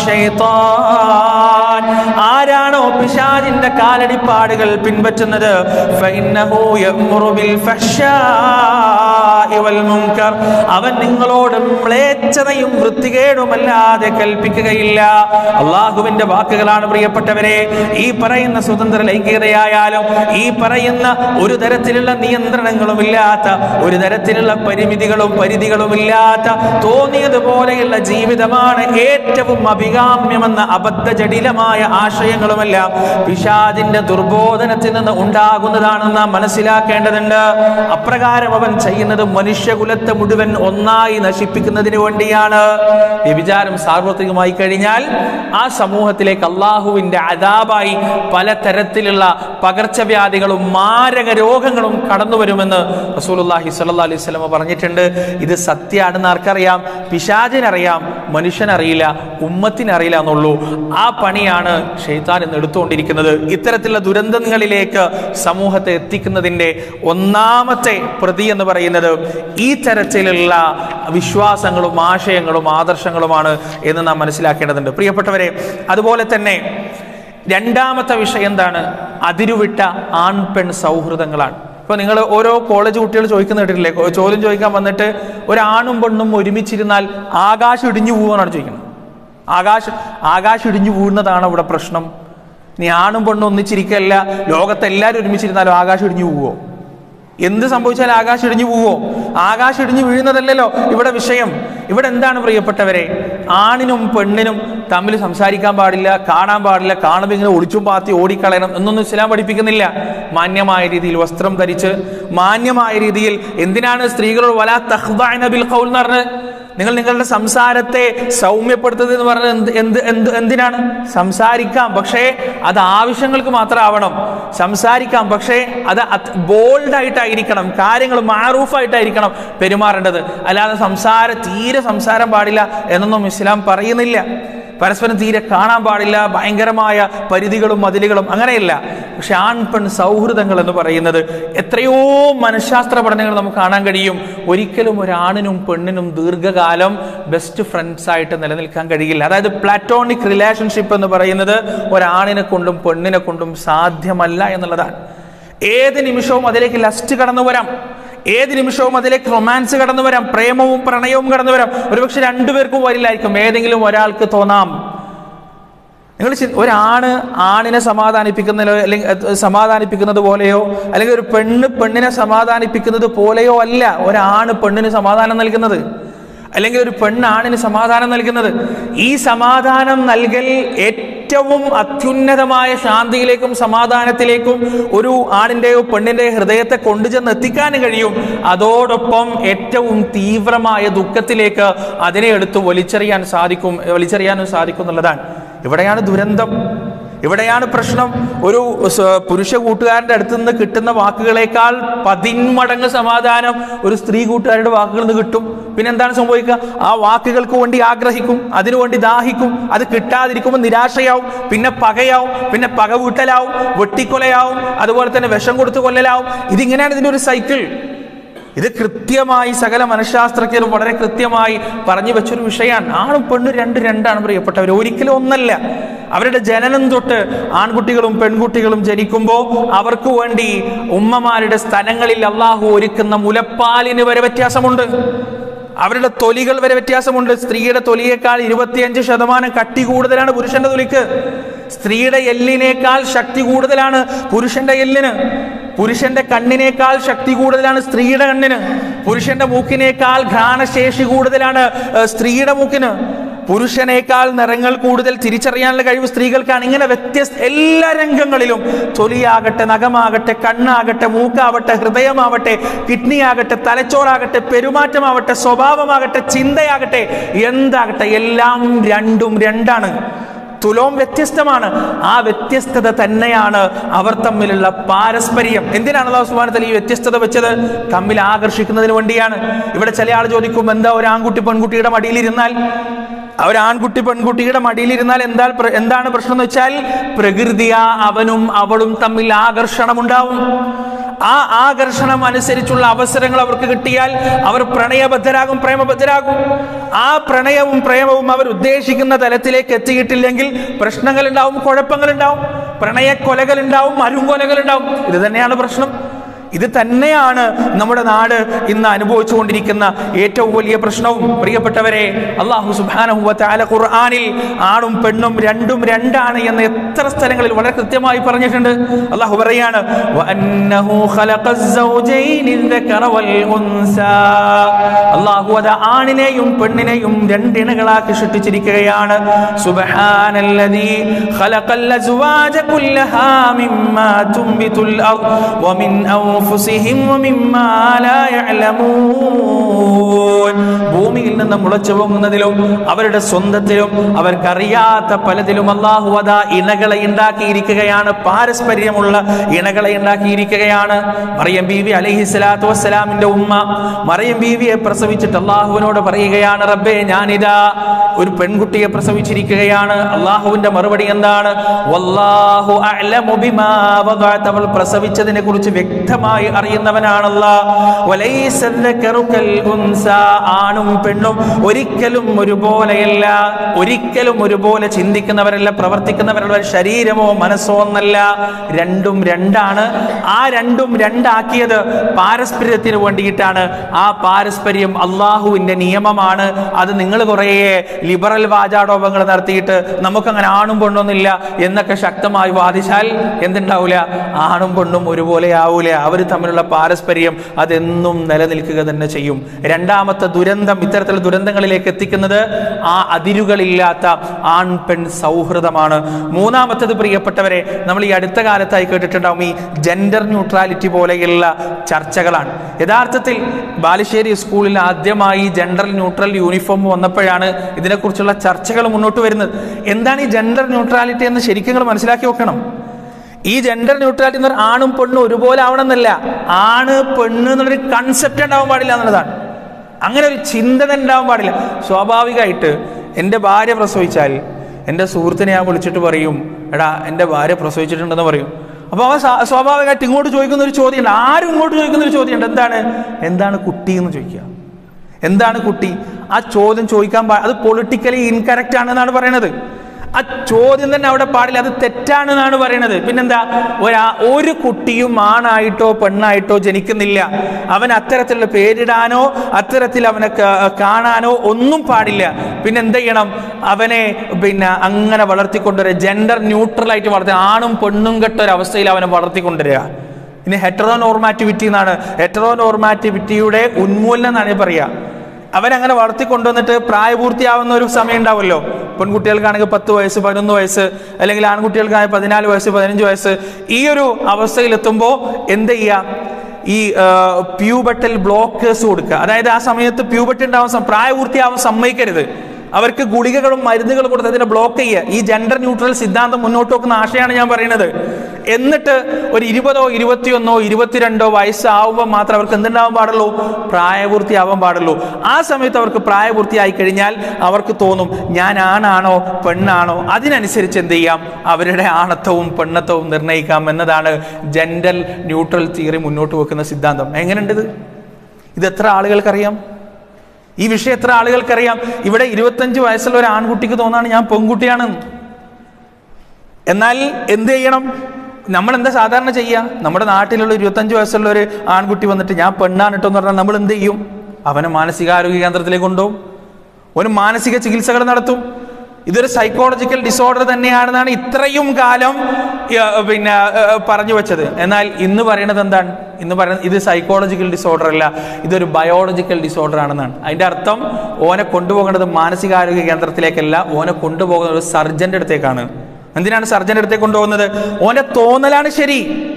ശൈത്താൻ ആരാണോ പിശാചിന്റെ കാലടിപ്പാടുകൾ പിൻപറ്റുന്നത് ഫഇന്നഹു യഅ്മുറു ബിൽ ഫഹ്ശാഇ വൽ മുൻകർ അവൻ നിങ്ങളോട് മ്ലേച്ഛതയും വൃത്തികേടുമല്ലാതെ കൽപ്പിക്കുകയില്ല അള്ളാഹുവിന്റെ വാക്കുകളാണ് പ്രിയപ്പെട്ടവരെ ഈ പറയുന്ന സ്വതന്ത്ര ലൈംഗികതയായാലും ഈ പറയുന്ന ഒരു തരത്തിലുള്ള നിയന്ത്രണങ്ങളും ഇല്ലാത്ത ഒരു തരത്തിലുള്ള പരിമിതികളും പരിധികളും ഇല്ലാത്ത തോന്നിയതുപോലെയുള്ള ജീവിതമാണ് ഏറ്റവും അഭികാമ്യമെന്ന അബദ്ധജടിലമായ ആശയങ്ങളുമെല്ലാം പിശാദിന്റെ ദുർബോധനത്തിൽ നിന്ന് ഉണ്ടാകുന്നതാണെന്ന് നാം മനസ്സിലാക്കേണ്ടതുണ്ട് അപ്രകാരം അവൻ ചെയ്യുന്നത് മനുഷ്യകുലത്തെ മുഴുവൻ ഒന്നായി നശിപ്പിക്കുന്നതിന് വേണ്ടിയാണ് വ്യഭിചാരം സാർവത്രികമായി കഴിഞ്ഞാൽ ആ സമൂഹത്തിലേക്ക് അള്ളാഹുവിന്റെ അതാബായി പലതരത്തിലുള്ള പകർച്ചവ്യാധികളും മാരക രോഗങ്ങളും കടന്നു വരുമെന്ന് റസൂലുള്ളാഹി സ്വല്ലല്ലാഹി അലൈഹി വസല്ലം പറഞ്ഞിട്ടുണ്ട് ഇത് സത്യമാണെന്ന് ആർക്കറിയാം പിശാചിനറിയാം മനുഷ്യനറിയില്ല ഉമ്മത്തിനറിയില്ല എന്നുള്ളൂ ആ പണിയാണ് ഷെയ്ത്താൻ ഇന്ന് എടുത്തുകൊണ്ടിരിക്കുന്നത് ഇത്തരത്തിലുള്ള ദുരന്തങ്ങളിലേക്ക് സമൂഹത്തെ എത്തിക്കുന്നതിന്റെ ഒന്നാമത്തെ പ്രതി എന്ന് പറയുന്നത് ഈ തരത്തിലുള്ള വിശ്വാസങ്ങളും ആശയങ്ങളും ആദർശങ്ങളുമാണ് എന്ന് നാം മനസ്സിലാക്കേണ്ടതുണ്ട് പ്രിയപ്പെട്ടവരെ അതുപോലെ തന്നെ രണ്ടാമത്തെ വിഷയം എന്താണ് അതിരുവിട്ട ആൺ പെൺ സൗഹൃദങ്ങളാണ് ഇപ്പൊ നിങ്ങൾ ഓരോ കോളേജ് കുട്ടികൾ ചോദിക്കുന്ന കേട്ടിട്ടില്ലേ കോ- ചോദ്യം ചോദിക്കാൻ വന്നിട്ട് ഒരാണും പെണ്ണും ഒരുമിച്ചിരുന്നാൽ ആകാശം ഇടിഞ്ഞു പോവാനാണ് ചോദിക്കുന്നത് ആകാശം ആകാശം ഇടിഞ്ഞു പോകുന്നതാണ് അവിടെ പ്രശ്നം ഇനി ആണും പെണ്ണും ഒന്നിച്ചിരിക്കല്ല ലോകത്തെല്ലാവരും ഒരുമിച്ചിരുന്നാലും ആകാശം ഇടിഞ്ഞു പോവോ എന്ത് സംഭവിച്ചാൽ ആകാശം ഇടിഞ്ഞു പോവോ ആകാശം ഇടിഞ്ഞു വീഴുന്നതല്ലല്ലോ ഇവിടെ വിഷയം ഇവിടെ എന്താണ് പ്രിയപ്പെട്ടവരെ ആണിനും പെണ്ണിനും തമ്മിൽ സംസാരിക്കാൻ പാടില്ല കാണാൻ പാടില്ല കാണുമ്പോൾ ഇങ്ങനെ ഒളിച്ചും പാത്തി ഓടിക്കളയണം എന്നൊന്നും ഇസ്ലാം പഠിപ്പിക്കുന്നില്ല മാന്യമായ രീതിയിൽ വസ്ത്രം ധരിച്ച് മാന്യമായ രീതിയിൽ എന്തിനാണ് സ്ത്രീകളോട് വലാ തഹ്ദഅന ബിൽ ഖൗൽ എന്ന് പറഞ്ഞ് നിങ്ങൾ നിങ്ങളുടെ സംസാരത്തെ സൗമ്യപ്പെടുത്തുന്നത് എന്ന് പറഞ്ഞത് എന്ത് എന്ത് എന്ത് എന്തിനാണ് സംസാരിക്കാം പക്ഷേ അത് ആവശ്യങ്ങൾക്ക് മാത്രം ആവണം സംസാരിക്കാം പക്ഷേ അത് ബോൾഡ് ആയിട്ടായിരിക്കണം കാര്യങ്ങൾ മാറൂഫായിട്ടായിരിക്കണം പെരുമാറേണ്ടത് അല്ലാതെ സംസാര തീരെ സംസാരം പാടില്ല എന്നൊന്നും ഇസ്ലാം പറയുന്നില്ല പരസ്പരം തീരെ കാണാൻ പാടില്ല ഭയങ്കരമായ പരിധികളും മതിലുകളും അങ്ങനെയല്ല പക്ഷെ ആൺ പെൺ സൗഹൃദങ്ങൾ എന്ന് പറയുന്നത് എത്രയോ മനഃശാസ്ത്ര പഠനങ്ങൾ നമുക്ക് കാണാൻ കഴിയും ഒരിക്കലും ഒരാണിനും പെണ്ണിനും ദീർഘകാലം ബെസ്റ്റ് ഫ്രണ്ട്സ് ആയിട്ട് നിലനിൽക്കാൻ കഴിയില്ല അതായത് പ്ലാറ്റോണിക് റിലേഷൻഷിപ്പ് എന്ന് പറയുന്നത് ഒരാണിനെ കൊണ്ടും പെണ്ണിനെ കൊണ്ടും സാധ്യമല്ല എന്നുള്ളതാണ് ഏത് നിമിഷവും അതിലേക്ക് ലസ്റ്റ് കടന്നു വരാം ഏത് നിമിഷവും അതിലേക്ക് റൊമാൻസ് കടന്നു വരാം പ്രേമവും പ്രണയവും കടന്നു വരാം ഒരുപക്ഷെ രണ്ടുപേർക്കും വരില്ലായിരിക്കും ഏതെങ്കിലും ഒരാൾക്ക് തോന്നാം നിങ്ങൾ ചി- ഒരാണ് ആണിനെ സമാധാനിപ്പിക്കുന്ന അല്ലെങ്കിൽ അത് സമാധാനിപ്പിക്കുന്നത് പോലെയോ അല്ലെങ്കിൽ ഒരു പെണ്ണ് പെണ്ണിനെ സമാധാനിപ്പിക്കുന്നത് പോലെയോ അല്ല ഒരാണ് പെണ്ണിന് സമാധാനം നൽകുന്നത് അല്ലെങ്കിൽ ഒരു പെണ്ണ് ആണിന് സമാധാനം നൽകുന്നത് ഈ സമാധാനം നൽകൽ ഏറ്റവും അത്യുന്നതമായ ശാന്തിയിലേക്കും സമാധാനത്തിലേക്കും ഒരു ആണിൻ്റെയോ പെണ്ണിൻ്റെയോ ഹൃദയത്തെ കൊണ്ടുചെന്ന് എത്തിക്കാൻ കഴിയും അതോടൊപ്പം ഏറ്റവും തീവ്രമായ ദുഃഖത്തിലേക്ക് അതിനെ എടുത്ത് വലിച്ചെറിയാൻ സാധിക്കും വലിച്ചെറിയാനും സാധിക്കും എന്നുള്ളതാണ് ഇവിടെയാണ് ദുരന്തം ഇവിടെയാണ് പ്രശ്നം ഒരു സ- പുരുഷ കൂട്ടുകാരന്റെ അടുത്ത് നിന്ന് കിട്ടുന്ന വാക്കുകളേക്കാൾ പതിന്മടങ്ങ് സമാധാനം ഒരു സ്ത്രീ കൂട്ടുകാരുടെ വാക്കുകളിൽ നിന്ന് കിട്ടും പിന്നെ എന്താണ് സംഭവിക്കുക ആ വാക്കുകൾക്ക് വേണ്ടി ആഗ്രഹിക്കും അതിനുവേണ്ടി ദാഹിക്കും അത് കിട്ടാതിരിക്കുമ്പോൾ നിരാശയാവും പിന്നെ പകയാവും പിന്നെ പക വീട്ടലാവും വെട്ടിക്കൊലയാവും അതുപോലെ തന്നെ വിഷം കൊടുത്ത് കൊല്ലലാവും ഇതിങ്ങനെയാണ് ഇതിന്റെ ഒരു സൈക്കിൾ ഇത് കൃത്യമായി സകല മനഃശാസ്ത്രജ്ഞരും വളരെ കൃത്യമായി പറഞ്ഞു വെച്ചൊരു വിഷയമാണ് ആണും പെണ്ണും രണ്ട് രണ്ടാണ് പ്രിയപ്പെട്ടവർ ഒരിക്കലും ഒന്നല്ല അവരുടെ ജനനം തൊട്ട് ആൺകുട്ടികളും പെൺകുട്ടികളും ജനിക്കുമ്പോൾ അവർക്ക് വേണ്ടി ഉമ്മമാരുടെ സ്ഥലങ്ങളിൽ അള്ളാഹു ഒരുക്കുന്ന മുലപ്പാലിന് വരെ വ്യത്യാസമുണ്ട് അവരുടെ തൊലികൾ വരെ വ്യത്യാസമുണ്ട് സ്ത്രീയുടെ തൊലിയേക്കാൾ ഇരുപത്തിയഞ്ച് ശതമാനം കട്ടി കൂടുതലാണ് പുരുഷന്റെ തൊലിക്ക് സ്ത്രീയുടെ എല്ലിനേക്കാൾ ശക്തി കൂടുതലാണ് പുരുഷന്റെ എല്ലിന് പുരുഷന്റെ കണ്ണിനേക്കാൾ ശക്തി കൂടുതലാണ് സ്ത്രീയുടെ കണ്ണിന് പുരുഷന്റെ മൂക്കിനേക്കാൾ ഘ്രാണശേഷി കൂടുതലാണ് ഏഹ്, സ്ത്രീയുടെ മൂക്കിന് പുരുഷനേക്കാൾ നിറങ്ങൾ കൂടുതൽ തിരിച്ചറിയാനുള്ള കഴിവ് സ്ത്രീകൾക്കാണ് ഇങ്ങനെ വ്യത്യസ്ത എല്ലാ രംഗങ്ങളിലും തൊലിയാകട്ടെ നഖമാകട്ടെ കണ്ണാകട്ടെ മൂക്കാവട്ടെ ഹൃദയമാവട്ടെ കിഡ്നി ആകട്ടെ തലച്ചോറാകട്ടെ പെരുമാറ്റമാവട്ടെ സ്വഭാവമാകട്ടെ ചിന്തയാകട്ടെ എന്താകട്ടെ എല്ലാം രണ്ടും രണ്ടാണ് തുലോം വ്യത്യസ്തമാണ് ആ വ്യത്യസ്തത തന്നെയാണ് അവർ തമ്മിലുള്ള പാരസ്പര്യം എന്തിനാണ് അള്ളാഹു സുബ്ഹാനഹു ഈ വ്യത്യസ്തത വെച്ചത് തമ്മിൽ ആകർഷിക്കുന്നതിന് വേണ്ടിയാണ് ഇവിടെ ചില ആൾ ചോദിക്കും എന്താ ഒരു ആൺകുട്ടി പെൺകുട്ടിയുടെ മടിയിലിരുന്നാൽ ആ ഒരു ആൺകുട്ടി പെൺകുട്ടിയുടെ മടിയിലിരുന്നാൽ എന്താ പ്ര- എന്താണ് പ്രശ്നം എന്ന് വെച്ചാൽ പ്രകൃതിയ അവനും അവളും തമ്മിൽ ആകർഷണം ഉണ്ടാവും ആ ആകർഷണം അനുസരിച്ചുള്ള അവസരങ്ങൾ അവർക്ക് കിട്ടിയാൽ അവർ പ്രണയബദ്ധരാകും പ്രേമബദ്ധരാകും ആ പ്രണയവും പ്രേമവും അവർ ഉദ്ദേശിക്കുന്ന തലത്തിലേക്ക് എത്തിയിട്ടില്ലെങ്കിൽ പ്രശ്നങ്ങൾ ഉണ്ടാവും കുഴപ്പങ്ങൾ ഉണ്ടാവും പ്രണയക്കൊലകൾ ഉണ്ടാവും അരുങ്കൊലകൾ ഉണ്ടാവും ഇത് തന്നെയാണ് പ്രശ്നം ഇത് തന്നെയാണ് നമ്മുടെ നാട് ഇന്ന് അനുഭവിച്ചുകൊണ്ടിരിക്കുന്ന ഏറ്റവും വലിയ പ്രശ്നവും പ്രിയപ്പെട്ടവരെ അള്ളാഹു സുബ്ഹാനഹു വ തആല ഖുർആനിൽ ആണും പെണ്ണും രണ്ടും രണ്ടാണ് എന്ന് എത്ര സ്ഥലങ്ങളിൽ വളരെ കൃത്യമായി പറഞ്ഞിട്ടുണ്ട് അള്ളാഹു പറയാണ് വഅന്നഹു ഖലഖസ് സൗജൈനി الذكر والأنثى അള്ളാഹു അത് ആണിനെയും പെണ്ണിനെയും രണ്ടിണകളാക്കി സൃഷ്ടിച്ചിരിക്കുകയാണ് സുബ്ഹാനല്ലദീ ഖലഖൽ അസ്വാജ കുല്ലഹാ മിമ്മാ തുംബിതുൽ അർദ് വമിൻ അൻഫുസിഹിം വമിമ്മാ ലാ യഅലമൂൻ ഭൂമിയിൽ നിന്ന് മുളച്ചു പൊങ്ങുന്നതിലും അവരുടെ സ്വന്തത്തിലും അവർക്കറിയാത്ത പലതിലും അള്ളാഹു അതാ ഇണകളെ ഉണ്ടാക്കിയിരിക്കുകയാണ് പാരസ്പര്യമുള്ള ഇണകളെ ഉണ്ടാക്കിയിരിക്കുകയാണ് മറിയം ബീവി അലൈഹി സ്വലാത്തു വസ്സലാമിന്റെ ഉമ്മ മറിയം ബീവിയെ പ്രസവിച്ചിട്ട് അള്ളാഹുവിനോട് പറയുകയാണ് റബ്ബേ ഞാനിതാ ഒരു പെൺകുട്ടിയെ പ്രസവിച്ചിരിക്കുകയാണ് അള്ളാഹുവിന്റെ മറുപടി എന്താണ് വല്ലാഹു അഅലമു ബിമാ വദഅത അവൾ പ്രസവിച്ചതിനെ കുറിച്ച് വ്യക്തമായി അറിയുന്നവനാണല്ല വലൈസ الذكر كالأنثى. ആണും പെണ്ണും ഒരിക്കലും ഒരുപോലെയല്ല ഒരിക്കലും ഒരുപോലെ ചിന്തിക്കുന്നവരല്ല പ്രവർത്തിക്കുന്നവരല്ല ശരീരമോ മനസ്സോ ഒന്നല്ല രണ്ടും രണ്ടാണ് ആ രണ്ടും രണ്ടാക്കിയത് പാരസ്പര്യത്തിന് വേണ്ടിയിട്ടാണ് ആ പാരസ്പര്യം അള്ളാഹുവിന്റെ നിയമമാണ് അത് നിങ്ങൾ കുറേ ലിബറൽ വാചാടോപങ്ങൾ നടത്തിയിട്ട് നമുക്കങ്ങനെ ആണും പെണ്ണൊന്നുമില്ല എന്നൊക്കെ ശക്തമായി വാദിച്ചാൽ എന്തുണ്ടാവില്ല ആണും പെണ്ണും ഒരുപോലെ ആവൂല അവർ അവർ തമ്മിലുള്ള പാരസ്പര്യം അതെന്നും നിലനിൽക്കുക തന്നെ ചെയ്യും രണ്ടാമത്തെ ദുരന്തം ഇത്തരത്തിലുള്ള ദുരന്തങ്ങളിലേക്ക് എത്തിക്കുന്നത് ആ അതിരുകളില്ലാത്ത ആൺ പെൺ സൗഹൃദമാണ് മൂന്നാമത്തത് പ്രിയപ്പെട്ടവരെ നമ്മൾ ഈ അടുത്ത കാലത്തായി കേട്ടിട്ടുണ്ടാവും ഈ ജെൻഡർ ന്യൂട്രാലിറ്റി പോലെയുള്ള ചർച്ചകളാണ് യഥാർത്ഥത്തിൽ ബാലുശ്ശേരി സ്കൂളിൽ ആദ്യമായി ജെൻഡർ ന്യൂട്രൽ യൂണിഫോം വന്നപ്പോഴാണ് ഇതിനെക്കുറിച്ചുള്ള ചർച്ചകൾ മുന്നോട്ട് വരുന്നത് എന്താണ് ഈ ജെൻഡർ ന്യൂട്രാലിറ്റി എന്ന് ശരിക്കും നിങ്ങൾ മനസ്സിലാക്കി വെക്കണം ഈ ജെൻഡർ ന്യൂട്രാലിറ്റി എന്ന് പറഞ്ഞാൽ ആണും പെണ്ണും ഒരുപോലെ ആവണമെന്നല്ല ആണ് പെണ്ണ് എന്നുള്ളൊരു കൺസെപ്റ്റ് ഉണ്ടാവാൻ പാടില്ല എന്നുള്ളതാണ് അങ്ങനെ ഒരു ചിന്തന ഉണ്ടാവാൻ പാടില്ല സ്വാഭാവികമായിട്ട് എൻ്റെ ഭാര്യ പ്രസവിച്ചാൽ എൻ്റെ സുഹൃത്തിനെ ഞാൻ വിളിച്ചിട്ട് പറയും എടാ എൻ്റെ ഭാര്യ പ്രസവിച്ചിട്ടുണ്ടെന്ന് പറയും അപ്പോൾ അവൻ സ്വാ- സ്വാഭാവികമായിട്ട് ഇങ്ങോട്ട് ചോദിക്കുന്ന ഒരു ചോദ്യമുണ്ട് ആരും ഇങ്ങോട്ട് ചോദിക്കുന്ന ഒരു ചോദ്യമുണ്ട് എന്താണ് എന്താണ് കുട്ടി എന്ന് ചോദിക്കുക എന്താണ് കുട്ടി ആ ചോദ്യം ചോദിക്കാൻ പാ അത് പൊളിറ്റിക്കലി ഇൻകറക്റ്റ് ആണെന്നാണ് പറയണത് ആ ചോദ്യം തന്നെ അവിടെ പാടില്ല അത് തെറ്റാണെന്നാണ് പറയണത് പിന്നെന്താ ഒരാ ഒരു കുട്ടിയും ആണായിട്ടോ പെണ്ണായിട്ടോ ജനിക്കുന്നില്ല അവൻ അത്തരത്തിലുള്ള പേരിടാനോ അത്തരത്തിൽ അവനെ ക- കാണാനോ ഒന്നും പാടില്ല പിന്നെ എന്ത് ചെയ്യണം അവനെ പിന്നെ അങ്ങനെ വളർത്തിക്കൊണ്ടുവരിക ജെൻഡർ ന്യൂട്രൽ ആയിട്ട് വളർത്തി ആണും പെണ്ണും കെട്ട ഒരു അവസ്ഥയിൽ അവനെ വളർത്തിക്കൊണ്ടുവരിക ഇനി ഹെറ്ററോ നോർമാറ്റിവിറ്റി എന്നാണ് ഹെറ്ററോ നോർമാറ്റിവിറ്റിയുടെ ഉന്മൂലനം എന്നാണ് പറയുക അവരങ്ങനെ വളർത്തിക്കൊണ്ടുവന്നിട്ട് പ്രായപൂർത്തിയാവുന്ന ഒരു സമയം ഉണ്ടാവുമല്ലോ പെൺകുട്ടികൾക്കാണെങ്കിൽ പത്ത് വയസ്സ് പതിനൊന്ന് വയസ്സ് അല്ലെങ്കിൽ ആൺകുട്ടികൾക്കാണെങ്കിൽ പതിനാല് വയസ്സ് പതിനഞ്ച് വയസ്സ് ഈ ഒരു അവസ്ഥയിലെത്തുമ്പോൾ എന്ത് ചെയ്യുക ഈ പ്യൂബട്ടൽ ബ്ലോക്കേഴ്സ് കൊടുക്കുക അതായത് ആ സമയത്ത് പ്യൂബട്ട് ഉണ്ടാവാൻ സം- പ്രായപൂർത്തിയാവാൻ സമ്മതിക്കരുത് അവർക്ക് ഗുളികകളും മരുന്നുകളും കൊടുത്ത് അതിനെ ബ്ലോക്ക് ചെയ്യുക ഈ ജെൻഡർ ന്യൂട്രൽ സിദ്ധാന്തം മുന്നോട്ട് വെക്കുന്ന ആശയമാണ് ഞാൻ പറയുന്നത് എന്നിട്ട് ഒരു ഇരുപതോ ഇരുപത്തിയൊന്നോ ഇരുപത്തിരണ്ടോ വയസ്സാവുമ്പോൾ മാത്രം അവർക്ക് എന്തുണ്ടാവാൻ പാടുള്ളൂ പ്രായപൂർത്തിയാവാൻ പാടുള്ളൂ ആ സമയത്ത് അവർക്ക് പ്രായപൂർത്തിയായി കഴിഞ്ഞാൽ അവർക്ക് തോന്നും ഞാൻ ആണാണോ പെണ്ണാണോ അതിനനുസരിച്ച് എന്ത് ചെയ്യാം അവരുടെ ആണത്വവും പെണ്ണത്വവും നിർണ്ണയിക്കാം എന്നതാണ് ജെൻഡർ ന്യൂട്രൽ തിയറി മുന്നോട്ട് വെക്കുന്ന സിദ്ധാന്തം എങ്ങനെയുണ്ട് ഇത് ഇത് എത്ര ആളുകൾക്കറിയാം ഈ വിഷയം എത്ര ആളുകൾക്കറിയാം ഇവിടെ ഇരുപത്തഞ്ച് വയസ്സുള്ള ഒരു ആൺകുട്ടിക്ക് തോന്നാണ് ഞാൻ പെൺകുട്ടിയാണെന്ന് എന്നാൽ എന്ത് ചെയ്യണം നമ്മൾ എന്താ സാധാരണ ചെയ്യുക നമ്മുടെ നാട്ടിലുള്ള ഇരുപത്തഞ്ച് വയസ്സുള്ള ഒരു ആൺകുട്ടി വന്നിട്ട് ഞാൻ പെണ്ണാണ് കേട്ടോ എന്ന് പറഞ്ഞാൽ നമ്മൾ എന്ത് ചെയ്യും അവനെ മാനസികാരോഗ്യ കേന്ദ്രത്തിലേക്ക് കൊണ്ടുപോകും ഒരു മാനസിക ചികിത്സകൾ നടത്തും ഇതൊരു സൈക്കോളജിക്കൽ ഡിസോർഡർ തന്നെയാണെന്നാണ് ഇത്രയും കാലം ഏ, പിന്നെ ഏ, പറഞ്ഞു വെച്ചത് എന്നാൽ ഇന്ന് പറയുന്നത് എന്താണ് ഇന്ന് പറയുന്നത് ഇത് സൈക്കോളജിക്കൽ ഡിസോർഡർ അല്ല ഇതൊരു ബയോളജിക്കൽ ഡിസോർഡർ ആണെന്നാണ് അതിന്റെ അർത്ഥം ഓനെ കൊണ്ടുപോകേണ്ടത് മാനസികാരോഗ്യ കേന്ദ്രത്തിലേക്കല്ല ഓനെ കൊണ്ടുപോകുന്നത് ഒരു സർജന്റെ അടുത്തേക്കാണ് എന്തിനാണ് സർജന്റെ അടുത്തേക്ക് കൊണ്ടുപോകുന്നത് ഓന്റെ തോന്നലാണ് ശരി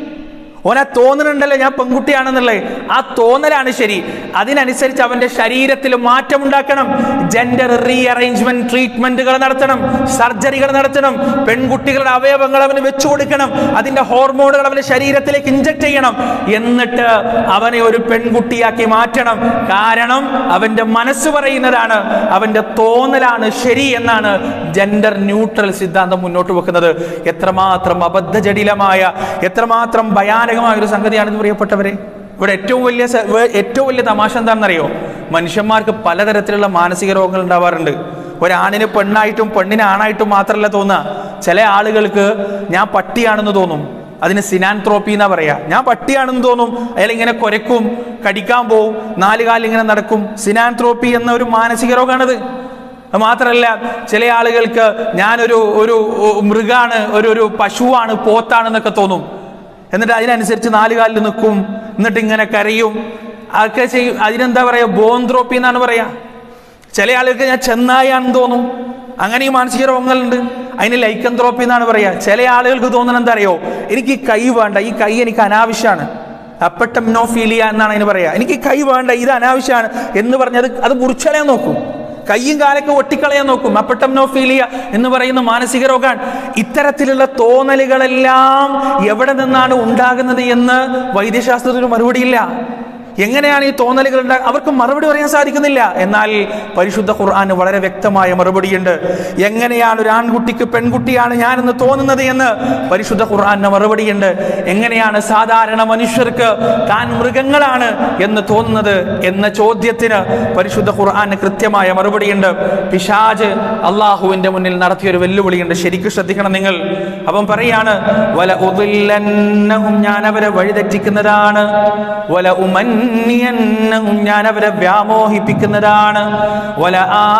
ഓന തോന്നുന്നുണ്ടല്ലോ ഞാൻ പെൺകുട്ടിയാണെന്നുള്ളത് ആ തോന്നലാണ് ശരി അതിനനുസരിച്ച് അവന്റെ ശരീരത്തിൽ മാറ്റമുണ്ടാക്കണം ജെൻഡർ റീഅറേഞ്ച്മെന്റ് ട്രീറ്റ്മെന്റുകൾ നടത്തണം സർജറികൾ നടത്തണം പെൺകുട്ടികളുടെ അവയവങ്ങൾ അവന് വെച്ചു കൊടുക്കണം അതിന്റെ ഹോർമോണുകൾ അവന്റെ ശരീരത്തിലേക്ക് ഇഞ്ചക്ട് ചെയ്യണം എന്നിട്ട് അവനെ ഒരു പെൺകുട്ടിയാക്കി മാറ്റണം കാരണം അവന്റെ മനസ്സ് പറയുന്നതാണ് അവന്റെ തോന്നലാണ് ശരി എന്നാണ് ജെൻഡർ ന്യൂട്രൽ സിദ്ധാന്തം മുന്നോട്ട് വെക്കുന്നത് എത്രമാത്രം അബദ്ധജടിലമായ എത്രമാത്രം ഭയാനകമായ ഒരു സംഗതിയാണെന്ന് പ്രിയപ്പെട്ടവരെ ഇവിടെ ഏറ്റവും വലിയ സ- വേ- ഏറ്റവും വലിയ തമാശ എന്താണെന്നറിയോ മനുഷ്യന്മാർക്ക് പലതരത്തിലുള്ള മാനസിക രോഗങ്ങൾ ഉണ്ടാവാറുണ്ട് ഒരാണിന് പെണ്ണായിട്ടും പെണ്ണിന് ആണായിട്ടും മാത്രമല്ല തോന്നുക ചില ആളുകൾക്ക് ഞാൻ പട്ടിയാണെന്ന് തോന്നും അതിന് സിനാൻത്രോപ്പി എന്നാ പറയാ ഞാൻ പട്ടിയാണെന്ന് തോന്നും അയാൾ ഇങ്ങനെ കുരക്കും കടിക്കാൻ പോവും നാല് കാലിൽ ഇങ്ങനെ നടക്കും സിനാൻത്രോപ്പി എന്ന ഒരു മാനസിക രോഗമാണിത് അത് മാത്രമല്ല ചില ആളുകൾക്ക് ഞാനൊരു ഒരു മൃഗാണ് ഒരു ഒരു പശുവാണ് പോത്താണെന്നൊക്കെ തോന്നും എന്നിട്ട് അതിനനുസരിച്ച് നാല് കാലിൽ നിൽക്കും എന്നിട്ട് ഇങ്ങനെ കരയും അതൊക്കെ ചെയ്യും അതിനെന്താ പറയാ ബോന്ത്രോപ്പി എന്നാണ് പറയാ ചില ആളുകൾക്ക് ഞാൻ ചെന്നായാണെന്ന് തോന്നും അങ്ങനെ ഈ മാനസിക രോഗങ്ങളുണ്ട് അതിന് ലൈക്കന്ത്രോപ്പി എന്നാണ് പറയാ ചില ആളുകൾക്ക് തോന്നുന്നത് എന്താ അറിയോ എനിക്ക് ഈ കൈ വേണ്ട ഈ കൈ എനിക്ക് അനാവശ്യമാണ് അപ്പട്ടംനോഫീലിയ എന്നാണ് അതിന് പറയാ എനിക്ക് ഈ കൈ വേണ്ട ഇത് അനാവശ്യമാണ് എന്ന് പറഞ്ഞത് അത് മുറിച്ചളയാൻ നോക്കും കയ്യും കാലൊക്കെ ഒട്ടിക്കളയാൻ നോക്കും അപ്പട്ടംനോഫീലിയ എന്ന് പറയുന്ന മാനസിക രോഗമാണ് ഇത്തരത്തിലുള്ള തോന്നലുകളെല്ലാം എവിടെ നിന്നാണ് ഉണ്ടാകുന്നത് എന്ന് വൈദ്യശാസ്ത്രത്തിന് മറുപടിയില്ല എങ്ങനെയാണ് ഈ തോന്നലുകൾ ഉണ്ടാ അവർക്ക് മറുപടി പറയാൻ സാധിക്കുന്നില്ല എന്നാൽ പരിശുദ്ധ ഖുർആന് വളരെ വ്യക്തമായ മറുപടിയുണ്ട് എങ്ങനെയാണ് ഒരു ആൺകുട്ടിക്ക് പെൺകുട്ടിയാണ് ഞാനെന്ന് തോന്നുന്നത് എന്ന് പരിശുദ്ധ ഖുർആന് മറുപടിയുണ്ട് എങ്ങനെയാണ് സാധാരണ മനുഷ്യർക്ക് താൻ മൃഗങ്ങളാണ് എന്ന് തോന്നുന്നത് എന്ന ചോദ്യത്തിന് പരിശുദ്ധ ഖുർആന് കൃത്യമായ മറുപടിയുണ്ട് പിശാജ് അള്ളാഹുവിന്റെ മുന്നിൽ നടത്തിയ ഒരു വെല്ലുവിളിയുണ്ട് ശരിക്കും ശ്രദ്ധിക്കണം നിങ്ങൾ അവൻ പറയാണ് വല ഉദില്ലന്നഹും ഞാൻ അവരെ വഴിതെറ്റിക്കുന്നതാണ് വല ഉമന്നിയന്നഹും ഞാൻ അവരെ വ്യാമോഹിപ്പിക്കുന്നതാണ് വല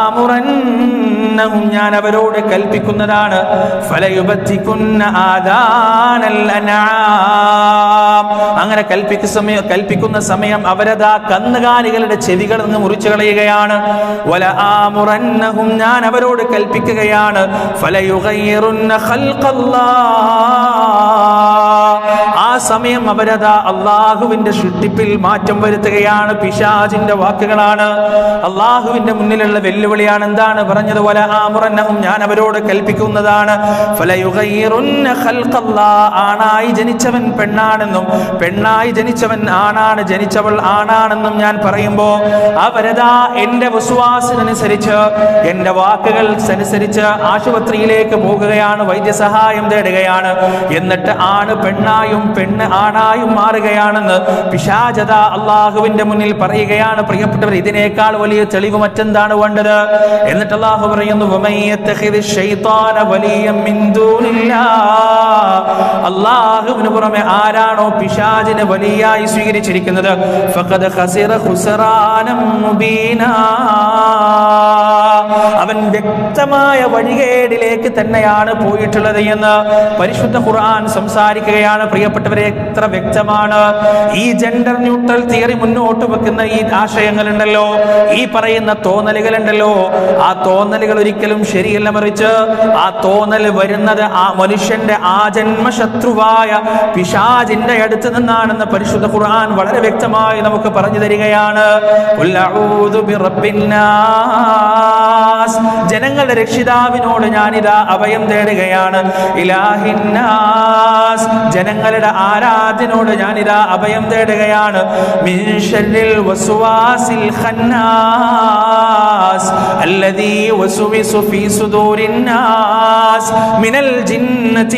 ആമുറന്നഹും ഞാൻ അവരോട് കൽപ്പിക്കുന്നതാണ് ഫലയുബത്തിക്കുന്ന ആദാനൽ അനാം അങ്ങനെ കൽപ്പിക്കുന്ന സമയം കൽപ്പിക്കുന്ന സമയം അവരതാ കന്നുകാലികളുടെ ചെവികൾ നിന്ന് മുറിച്ചു കളയുകയാണ് വല ആമുറന്നഹും ഞാൻ അവരോട് കൽപ്പിക്കുകയാണ് ഫലയുഗയ്യിറുന്ന ഖൽഖല്ലാഹ്. ആ സമയം അവരതാ അള്ളാഹുവിന്റെ സൃഷ്ടിപ്പിൽ മാറ്റം വരുത്തുകയാണ് പിശാജിന്റെ വാക്കുകളാണ് അള്ളാഹുവിന്റെ മുന്നിലുള്ള വെല്ലുവിളിയാണ് എന്താണ് പറഞ്ഞത് വല ആമുറന്നഹും ഞാൻ അവരോട് കൽപ്പിക്കുന്നതാണ് ഫലയുഗയ്യിറുന്ന ഖൽഖല്ലാഹ്. ആണായി ജനിച്ചവൻ പെണ്ണാണെന്നും പെണ്ണായി ജനിച്ചവൻ ആണാണ് ജനിച്ചവൾ ആണാണെന്നും ഞാൻ പറയുമ്പോ അവരതാ എന്റെ വിശ്വാസത്തിനനുസരിച്ച് എന്റെ വാക്കുകൾ അനുസരിച്ച് ആശുപത്രിയിലേക്ക് പോകുകയാണ് വൈദ്യസഹായം തേടുകയാണ് എന്നിട്ട് ആണ് പെണ്ണായും പെണ്ണ് ആണായും മാറുകയാണെന്ന് പിശാചത അള്ളാഹുവിന്റെ മുന്നിൽ പറയുകയാണ് പ്രിയപ്പെട്ടവർ ഇതിനേക്കാൾ വലിയ തെളിവ് മറ്റെന്താണ് വേണ്ടത് എന്നിട്ട് അള്ളാഹു പറയുന്നു "വമൻ യത്തഖിദ് ശൈത്താന വലിയ്യൻ മിൻ ദൂനില്ലാഹ്." അള്ളാഹുവിന് പുറമെ ആരാണോ പിശാചിനെ വലിയായി സ്വീകരിച്ചിരിക്കുന്നത് ഫഖദ് ഖസിറ ഖുസ്റാനം മുബീനാ അവൻ വ്യക്തമായ വഴികേടിലേക്ക് തന്നെയാണ് പോയിട്ടുള്ളത് എന്ന് പരിശുദ്ധ ഖുർആൻ സംസാരിക്കുകയാണ് പ്രിയപ്പെട്ടവരെ എത്ര വ്യക്തമാണ് ഈ ജെൻഡർ ന്യൂട്രൽ തിയറി മുന്നോട്ട് വെക്കുന്ന ഈ ആശയങ്ങളുണ്ടല്ലോ ഈ പറയുന്ന തോന്നലുകളുണ്ടല്ലോ ആ തോന്നലുകൾ ഒരിക്കലും ശരിയല്ല മറിച്ച് ആ തോന്നൽ വരുന്നത് ആ മനുഷ്യന്റെ ആജന്മ ശത്രുവായ പിശാജിന്റെ അടുത്ത് നിന്നാണെന്ന് പരിശുദ്ധ ഖുർആൻ വളരെ വ്യക്തമായി നമുക്ക് പറഞ്ഞു തരികയാണ് ഖുൽ അഊദു ബിറബ്ബിൻ നാസ്. ജനങ്ങളുടെ രക്ഷിതാവിനോട് ഞാനിതാ അഭയം തേടുകയാണ് ഇലാഹിന്നാസ് ജനങ്ങളുടെ ആരാധ്യനോട് ഞാനിതാ അഭയം തേടുകയാണ് മിൻ ശർരിൽ വസ്വാസിൽ ഖന്നാസ് അല്ലദീ വസ്വിസു ഫീ സുദൂരിൻ നാസ് മിനൽ ജിന്നതി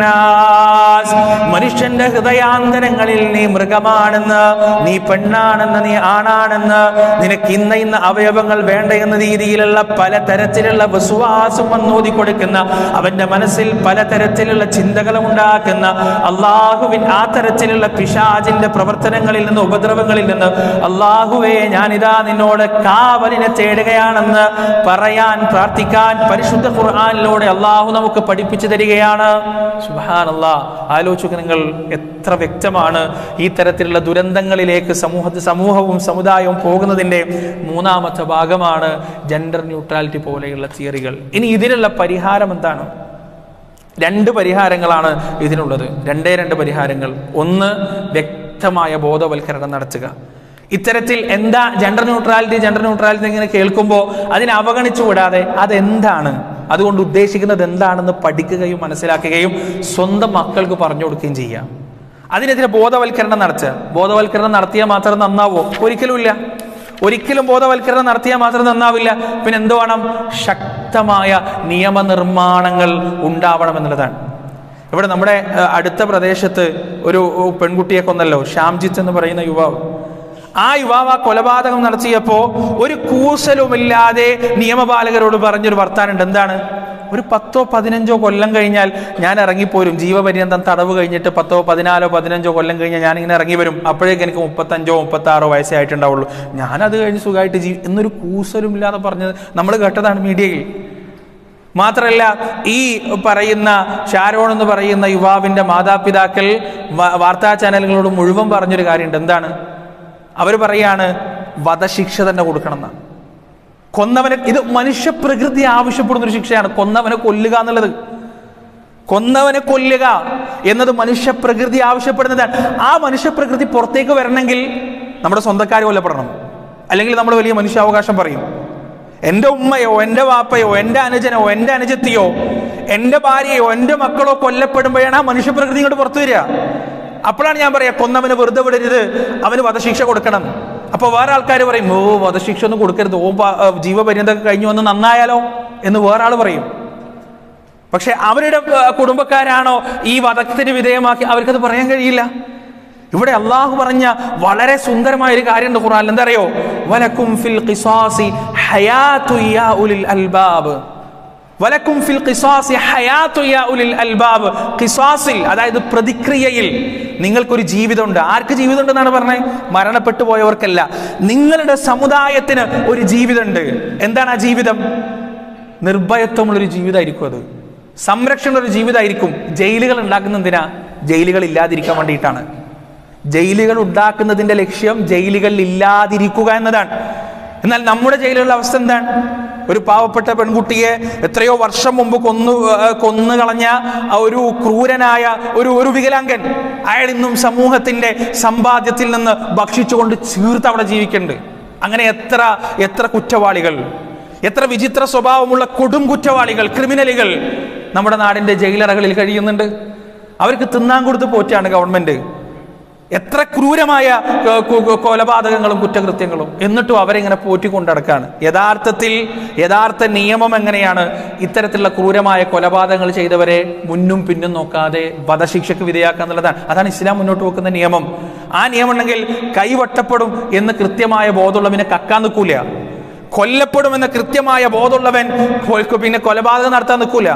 വന്നാസ് മനുഷ്യന്റെ ഹൃദയാന്തരങ്ങളിൽ നീ മൃഗമാണെന്ന് നീ പെണ്ണാണെന്ന് നീ ആണാണെന്ന് നിനക്ക് ഇന്ന ഇന്ന അവയവങ്ങൾ വേണ്ട എന്ന രീതിയിലുള്ള പല തരത്തിലുള്ള വിശ്വാസം വന്നോതി കൊടുക്കുന്ന അവന്റെ മനസ്സിൽ പല തരത്തിലുള്ള ചിന്തകളും ഉണ്ടാക്കുന്ന അള്ളാഹുവിൻ ആ തരത്തിലുള്ള പിശാജിന്റെ പ്രവർത്തനങ്ങളിൽ നിന്ന് ഉപദ്രവങ്ങളിൽ നിന്ന് അള്ളാഹുവെ ഞാനിതാ നിന്നോട് കാവലിനെ തേടുകയാണെന്ന് പറയാൻ പ്രാർത്ഥിക്കാൻ പരിശുദ്ധ ഖുർആാനിലൂടെ അള്ളാഹു നമുക്ക് പഠിപ്പിച്ചു തരികയാണ് സുബാനല്ലാ ആലോചിക്കുക നിങ്ങൾ എത്ര വ്യക്തമാണ് ഈ തരത്തിലുള്ള ദുരന്തങ്ങളിലേക്ക് സമൂഹ സമൂഹവും സമുദായവും പോകുന്നതിൻ്റെ മൂന്നാമത്തെ ഭാഗമാണ് ജെൻഡർ ന്യൂട്രാലിറ്റി പോലെയുള്ള തിയറികൾ ഇനി ഇതിനുള്ള പരിഹാരം എന്താണ് രണ്ട് പരിഹാരങ്ങളാണ് ഇതിനുള്ളത് രണ്ടേ രണ്ട് പരിഹാരങ്ങൾ ഒന്ന് വ്യക്തമായ ബോധവൽക്കരണം നടത്തുക ഇത്തരത്തിൽ എന്താ ജെൻഡർ ന്യൂട്രാലിറ്റി ജെൻഡർ ന്യൂട്രാലിറ്റി ഇങ്ങനെ കേൾക്കുമ്പോൾ അതിനെ അവഗണിച്ചു വിടാതെ അതെന്താണ് അതുകൊണ്ട് ഉദ്ദേശിക്കുന്നത് എന്താണെന്ന് പഠിക്കുകയും മനസ്സിലാക്കുകയും സ്വന്തം മക്കൾക്ക് പറഞ്ഞു കൊടുക്കുകയും ചെയ്യാം അതിനെതിരെ ബോധവൽക്കരണം നടത്തുക ബോധവൽക്കരണം നടത്തിയാൽ മാത്രം നന്നാവോ ഒരിക്കലുമില്ല ഒരിക്കലും ബോധവൽക്കരണം നടത്തിയാൽ മാത്രം നന്നാവില്ല പിന്നെ എന്ത് വേണം ശക്തമായ നിയമനിർമ്മാണങ്ങൾ ഉണ്ടാവണം എന്നുള്ളതാണ് ഇവിടെ നമ്മുടെ ഏഹ്, അടുത്ത പ്രദേശത്ത് ഒരു പെൺകുട്ടിയെ കൊന്നല്ലോ ശ്യാംജിത്ത് എന്ന് പറയുന്ന യുവാവ് ആ യുവാവ് ആ കൊലപാതകം നടത്തിയപ്പോ ഒരു കൂസലുമില്ലാതെ നിയമപാലകരോട് പറഞ്ഞൊരു വർത്താനുണ്ട് എന്താണ് ഒരു പത്തോ പതിനഞ്ചോ കൊല്ലം കഴിഞ്ഞാൽ ഞാൻ ഇറങ്ങിപ്പോരും ജീവപര്യന്തം തടവ് കഴിഞ്ഞിട്ട് പത്തോ പതിനാലോ പതിനഞ്ചോ കൊല്ലം കഴിഞ്ഞാൽ ഞാനിങ്ങനെ ഇറങ്ങി വരും അപ്പോഴേക്ക് എനിക്ക് മുപ്പത്തഞ്ചോ മുപ്പത്താറോ വയസ്സേ ആയിട്ടുണ്ടാവുള്ളൂ ഞാനത് കഴിഞ്ഞ് സുഖമായിട്ട് ജീ എന്നൊരു കൂസലും ഇല്ലാതെ പറഞ്ഞത് നമ്മൾ കേട്ടതാണ് മീഡിയയിൽ മാത്രമല്ല ഈ പറയുന്ന ഷാരോൺ എന്ന് പറയുന്ന യുവാവിന്റെ മാതാപിതാക്കൾ വ- വാർത്താ ചാനലുകളോട് മുഴുവൻ പറഞ്ഞൊരു കാര്യമുണ്ട് എന്താണ് അവർ പറയാണ് വധശിക്ഷ തന്നെ കൊടുക്കണം എന്നാണ് കൊന്നവനെ ഇത് മനുഷ്യപ്രകൃതി ആവശ്യപ്പെടുന്ന ഒരു ശിക്ഷയാണ് കൊന്നവനെ കൊല്ലുക എന്നുള്ളത് കൊന്നവനെ കൊല്ലുക എന്നത് മനുഷ്യപ്രകൃതി ആവശ്യപ്പെടുന്നതാണ് ആ മനുഷ്യപ്രകൃതി പുറത്തേക്ക് വരണമെങ്കിൽ നമ്മുടെ സ്വന്തക്കാർ കൊല്ലപ്പെടണം അല്ലെങ്കിൽ നമ്മൾ വലിയ മനുഷ്യാവകാശം പറയും എൻ്റെ ഉമ്മയോ എൻ്റെ വാപ്പയോ എൻ്റെ അനുജനോ എൻ്റെ അനുജത്തിയോ എൻ്റെ ഭാര്യയോ എൻ്റെ മക്കളോ കൊല്ലപ്പെടുമ്പോഴാണ് ആ മനുഷ്യപ്രകൃതി ഇങ്ങോട്ട് പുറത്തു വരിക അപ്പോഴാണ് ഞാൻ പറയാ കൊന്നവന് വെറുതെ വിടരുത് അവന് വധശിക്ഷ കൊടുക്കണം അപ്പൊ വേറെ ആൾക്കാർ പറയും ഓ വധശിക്ഷ ഒന്നും കൊടുക്കരുത് ഓ പ- ആ, ജീവപര്യന്തമൊക്കെ കഴിഞ്ഞു വന്ന് നന്നായാലോ എന്ന് വേറെ ആൾ പറയും പക്ഷെ അവരുടെ ആ, കുടുംബക്കാരാണോ ഈ വധത്തിന് വിധേയമാക്കി അവർക്കത് പറയാൻ കഴിയില്ല ഇവിടെ അള്ളാഹു പറഞ്ഞ വളരെ സുന്ദരമായ ഒരു കാര്യമുണ്ട് ഖുറാൻ എന്താ അറിയോ വലക്കും ഫിൽ ഖിസാസി ഹയാതു യാ ഉലിൽ അൽബാബ് വലക്കും ഫിൽ ഖിസാസി ഹയാതു യാ ഉലിൽ അൽബാബ് ഖിസാസിൽ അതായത് പ്രതിക്രിയയിൽ നിങ്ങൾക്കൊരു ജീവിതമുണ്ട് ആർക്ക് ജീവിതമുണ്ട് എന്നാണ് പറഞ്ഞത് മരണപ്പെട്ടു പോയവർക്കല്ല നിങ്ങളുടെ സമുദായത്തിന് ഒരു ജീവിതമുണ്ട് എന്താണ് ആ ജീവിതം നിർഭയത്വമുള്ളൊരു ജീവിതമായിരിക്കും അത് സംരക്ഷണമുള്ള ഒരു ജീവിതമായിരിക്കും ജയിലുകൾ ഉണ്ടാക്കുന്ന എന്തിനാ ജയിലുകൾ ഇല്ലാതിരിക്കാൻ വേണ്ടിയിട്ടാണ് ജയിലുകൾ ഉണ്ടാക്കുന്നതിന്റെ ലക്ഷ്യം ജയിലുകളിൽ ഇല്ലാതിരിക്കുക എന്നതാണ് എന്നാൽ നമ്മുടെ ജയിലുള്ള അവസ്ഥ എന്താണ് ഒരു പാവപ്പെട്ട പെൺകുട്ടിയെ എത്രയോ വർഷം മുമ്പ് കൊന്നു ആ, കൊന്നു കളഞ്ഞ ആ ഒരു ക്രൂരനായ ഒരു ഒരു വികലാംഗൻ അയാൾ ഇന്നും സമൂഹത്തിന്റെ സമ്പാദ്യത്തിൽ നിന്ന് ഭക്ഷിച്ചുകൊണ്ട് ചീർത്ത് അവിടെ ജീവിക്കുന്നുണ്ട് അങ്ങനെ എത്ര എത്ര കുറ്റവാളികൾ എത്ര വിചിത്ര സ്വഭാവമുള്ള കൊടും കുറ്റവാളികൾ ക്രിമിനലുകൾ നമ്മുടെ നാടിന്റെ ജയിലറകളിൽ കഴിയുന്നുണ്ട് അവർക്ക് തിന്നാൻ കൊടുത്ത് പോറ്റാണ് ഗവൺമെന്റ് എത്ര ക്രൂരമായ ക- കു- കു- കൊലപാതകങ്ങളും കുറ്റകൃത്യങ്ങളും എന്നിട്ടും അവരിങ്ങനെ പോറ്റിക്കൊണ്ട് നടക്കാണ് യഥാർത്ഥത്തിൽ യഥാർത്ഥ നിയമം എങ്ങനെയാണ് ഇത്തരത്തിലുള്ള ക്രൂരമായ കൊലപാതകങ്ങൾ ചെയ്തവരെ മുന്നും പിന്നും നോക്കാതെ വധശിക്ഷയ്ക്ക് വിധേയാക്കുക എന്നുള്ളതാണ് അതാണ് ഇസ്ലാം മുന്നോട്ട് വെക്കുന്ന നിയമം ആ നിയമം ഉണ്ടെങ്കിൽ കൈവട്ടപ്പെടും എന്ന് കൃത്യമായ ബോധമുള്ളവനെ കക്കാൻ നിൽക്കൂല കൊല്ലപ്പെടുമെന്ന കൃത്യമായ ബോധമുള്ളവൻ കൊ- പിന്നെ കൊലപാതകം നടത്താൻ നിൽക്കൂല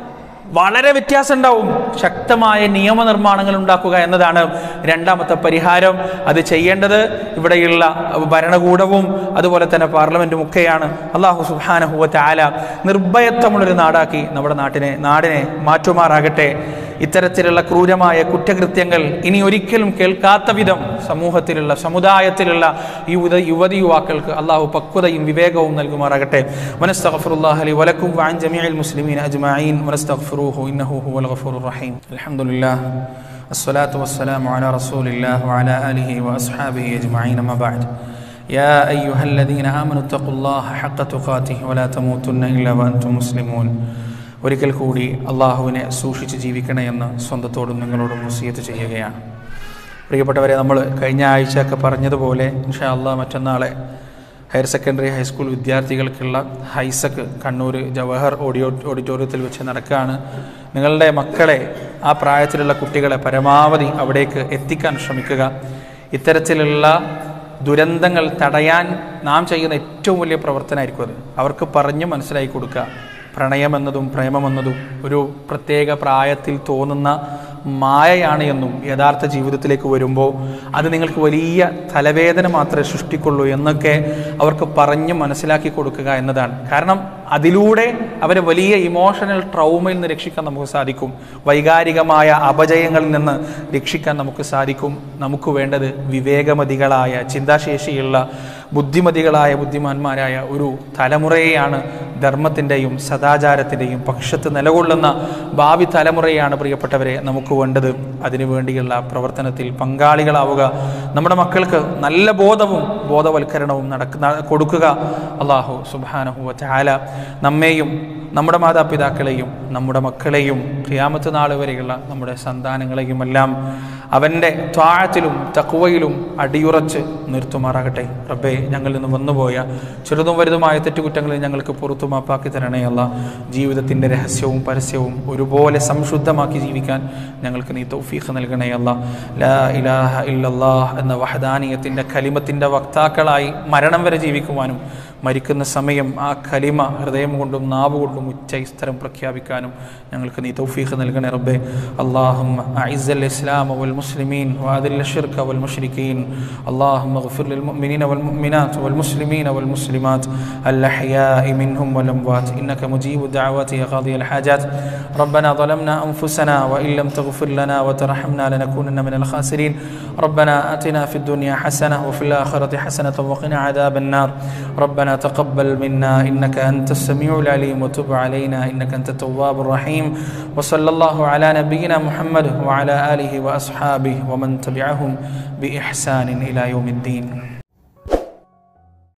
വളരെ വ്യത്യാസം ഉണ്ടാവും ശക്തമായ നിയമനിർമ്മാണങ്ങൾ ഉണ്ടാക്കുക എന്നതാണ് രണ്ടാമത്തെ പരിഹാരം അത് ചെയ്യേണ്ടത് ഇവിടെയുള്ള ഭരണകൂടവും അതുപോലെ തന്നെ പാർലമെന്റും ഒക്കെയാണ് അള്ളാഹു സുബാനഹുവ ആല നിർഭയത്വമുള്ളൊരു നാടാക്കി നമ്മുടെ നാട്ടിനെ നാടിനെ മാറ്റുമാറാകട്ടെ ഇത്തരത്തിലുള്ള ക്രൂരമായ കുറ്റകൃത്യങ്ങൾ ഇനി ഒരിക്കലും കേൾക്കാത്ത വിധം സമൂഹത്തിലുള്ള സമുദായത്തിലുള്ള യുവത യുവതി യുവാക്കൾക്ക് അള്ളാഹു പക്വതയും വിവേകവും നൽകുമാറാകട്ടെ മനസ്തഗ്ഫിറുല്ലാഹി ലി വലക്കും വഅൻ ജമീഇൽ മുസ്ലിമീൻ അജ്മഈൻ വനസ്തഗ്ഫിറൂഹു ഇന്നഹു ഹുവൽ ഗഫൂറുർ റഹീം അൽഹംദുലില്ലാഹ് الصلاة والسلام على رسول الله وعلى آله وأصحابه أجمعين أما بعد يا أيها الذين آمنوا اتقوا الله حق تقاته ولا تموتن إلا وأنتم مسلمون ഒരിക്കൽ കൂടി അള്ളാഹുവിനെ സൂക്ഷിച്ച് ജീവിക്കണേ എന്ന് സ്വന്തത്തോടും നിങ്ങളോടും വസീയത്ത് ചെയ്യുകയാണ് പ്രിയപ്പെട്ടവരെ നമ്മൾ കഴിഞ്ഞ ആഴ്ചയൊക്കെ പറഞ്ഞതുപോലെ ഇൻഷാ അള്ളാഹ് മറ്റന്നാളെ ഹയർ സെക്കൻഡറി ഹൈസ്കൂൾ വിദ്യാർത്ഥികൾക്കുള്ള ഹൈസക്ക് കണ്ണൂർ ജവഹർ ഓഡിയോ ഓഡിറ്റോറിയത്തിൽ വെച്ച് നടക്കുകയാണ് നിങ്ങളുടെ മക്കളെ ആ പ്രായത്തിലുള്ള കുട്ടികളെ പരമാവധി അവിടേക്ക് എത്തിക്കാൻ ശ്രമിക്കുക ഇത്തരത്തിലുള്ള ദുരന്തങ്ങൾ തടയാൻ നാം ചെയ്യുന്ന ഏറ്റവും വലിയ പ്രവർത്തനമായിരിക്കും അത് അവർക്ക് പറഞ്ഞു മനസ്സിലാക്കി കൊടുക്കുക പ്രണയമെന്നതും പ്രേമമെന്നതും ഒരു പ്രത്യേക പ്രായത്തിൽ തോന്നുന്ന മായയാണ് എന്നും യഥാർത്ഥ ജീവിതത്തിലേക്ക് വരുമ്പോൾ അത് നിങ്ങൾക്ക് വലിയ തലവേദന മാത്രമേ സൃഷ്ടിക്കുള്ളൂ എന്നൊക്കെ അവർക്ക് പറഞ്ഞ് മനസ്സിലാക്കി കൊടുക്കുക എന്നതാണ് കാരണം അതിലൂടെ അവരെ വലിയ ഇമോഷണൽ ട്രൗമയിൽ നിന്ന് രക്ഷിക്കാൻ നമുക്ക് സാധിക്കും വൈകാരികമായ അപജയങ്ങളിൽ നിന്ന് രക്ഷിക്കാൻ നമുക്ക് സാധിക്കും നമുക്ക് വേണ്ടത് വിവേകമതികളായ ചിന്താശേഷിയുള്ള ബുദ്ധിമതികളായ ബുദ്ധിമാന്മാരായ ഒരു തലമുറയെയാണ് ധർമ്മത്തിൻ്റെയും സദാചാരത്തിൻ്റെയും പക്ഷത്ത് നിലകൊള്ളുന്ന ഭാവി തലമുറയാണ് പ്രിയപ്പെട്ടവരെ നമുക്ക് വേണ്ടത് അതിനു വേണ്ടിയുള്ള പ്രവർത്തനത്തിൽ പങ്കാളികളാവുക നമ്മുടെ മക്കൾക്ക് നല്ല ബോധവും ബോധവൽക്കരണവും നടക്കുന്ന കൊടുക്കുക അള്ളാഹു സുബാനഹു ചാല നമ്മെയും നമ്മുടെ മാതാപിതാക്കളെയും നമ്മുടെ മക്കളെയും ക്രിയാമത്ത് നാൾ വരെയുള്ള നമ്മുടെ സന്താനങ്ങളെയും എല്ലാം അവൻ്റെ ത്വാഴത്തിലും തക്കുവയിലും അടിയുറച്ച് നിർത്തുമാറാകട്ടെ റബ്ബേ ഞങ്ങളിൽ നിന്ന് വന്നുപോയ ചെറുതും വലുതുമായ തെറ്റുകുറ്റങ്ങളിൽ ഞങ്ങൾക്ക് പുറത്തു മാപ്പാക്കി തരണേ അല്ല ജീവിതത്തിൻ്റെ രഹസ്യവും പരസ്യവും ഒരുപോലെ സംശുദ്ധമാക്കി ജീവിക്കാൻ ഞങ്ങൾക്ക് നീ തൗഫീഖ് നൽകണേ അല്ല ലാ ഇലാഹ ഇല്ലല്ലാഹ് എന്ന വഹദാനീയത്തിൻ്റെ കലിമത്തിൻ്റെ വക്താക്കളായി മരണം വരെ ജീവിക്കുവാനും മരിക്കുന്ന സമയം ആ കലിമ ഹൃദയം കൊണ്ടും നാവ് കൊണ്ടും ഉച്ചസ്ഥരം പ്രഖ്യാപിക്കാനും ഞങ്ങൾക്ക് നീ തൗഫീഖ് നൽകണേ റബ്ബേ അള്ളാഹും أعز الإسلام والمسلمين وأذل الشرك والمشركين اللهم اغفر للمؤمنين والمؤمنات والمسلمين والمسلمات الأحياء منهم والأموات إنك مجيب الدعوات يا قاضي الحاجات ربنا ظلمنا أنفسنا وإن لم تغفر لنا وترحمنا لنكونن من الخاسرين ربنا آتنا في الدنيا حسنة وفي الآخرة حسنة وقنا عذاب النار ربنا تقبل منا إنك أنت السميع العليم وتب علينا إنك أنت التواب الرحيم وصلى الله على نبينا محمد وعلى آله وأصحابه ومن تبعهم بإحسان إلى يوم الدين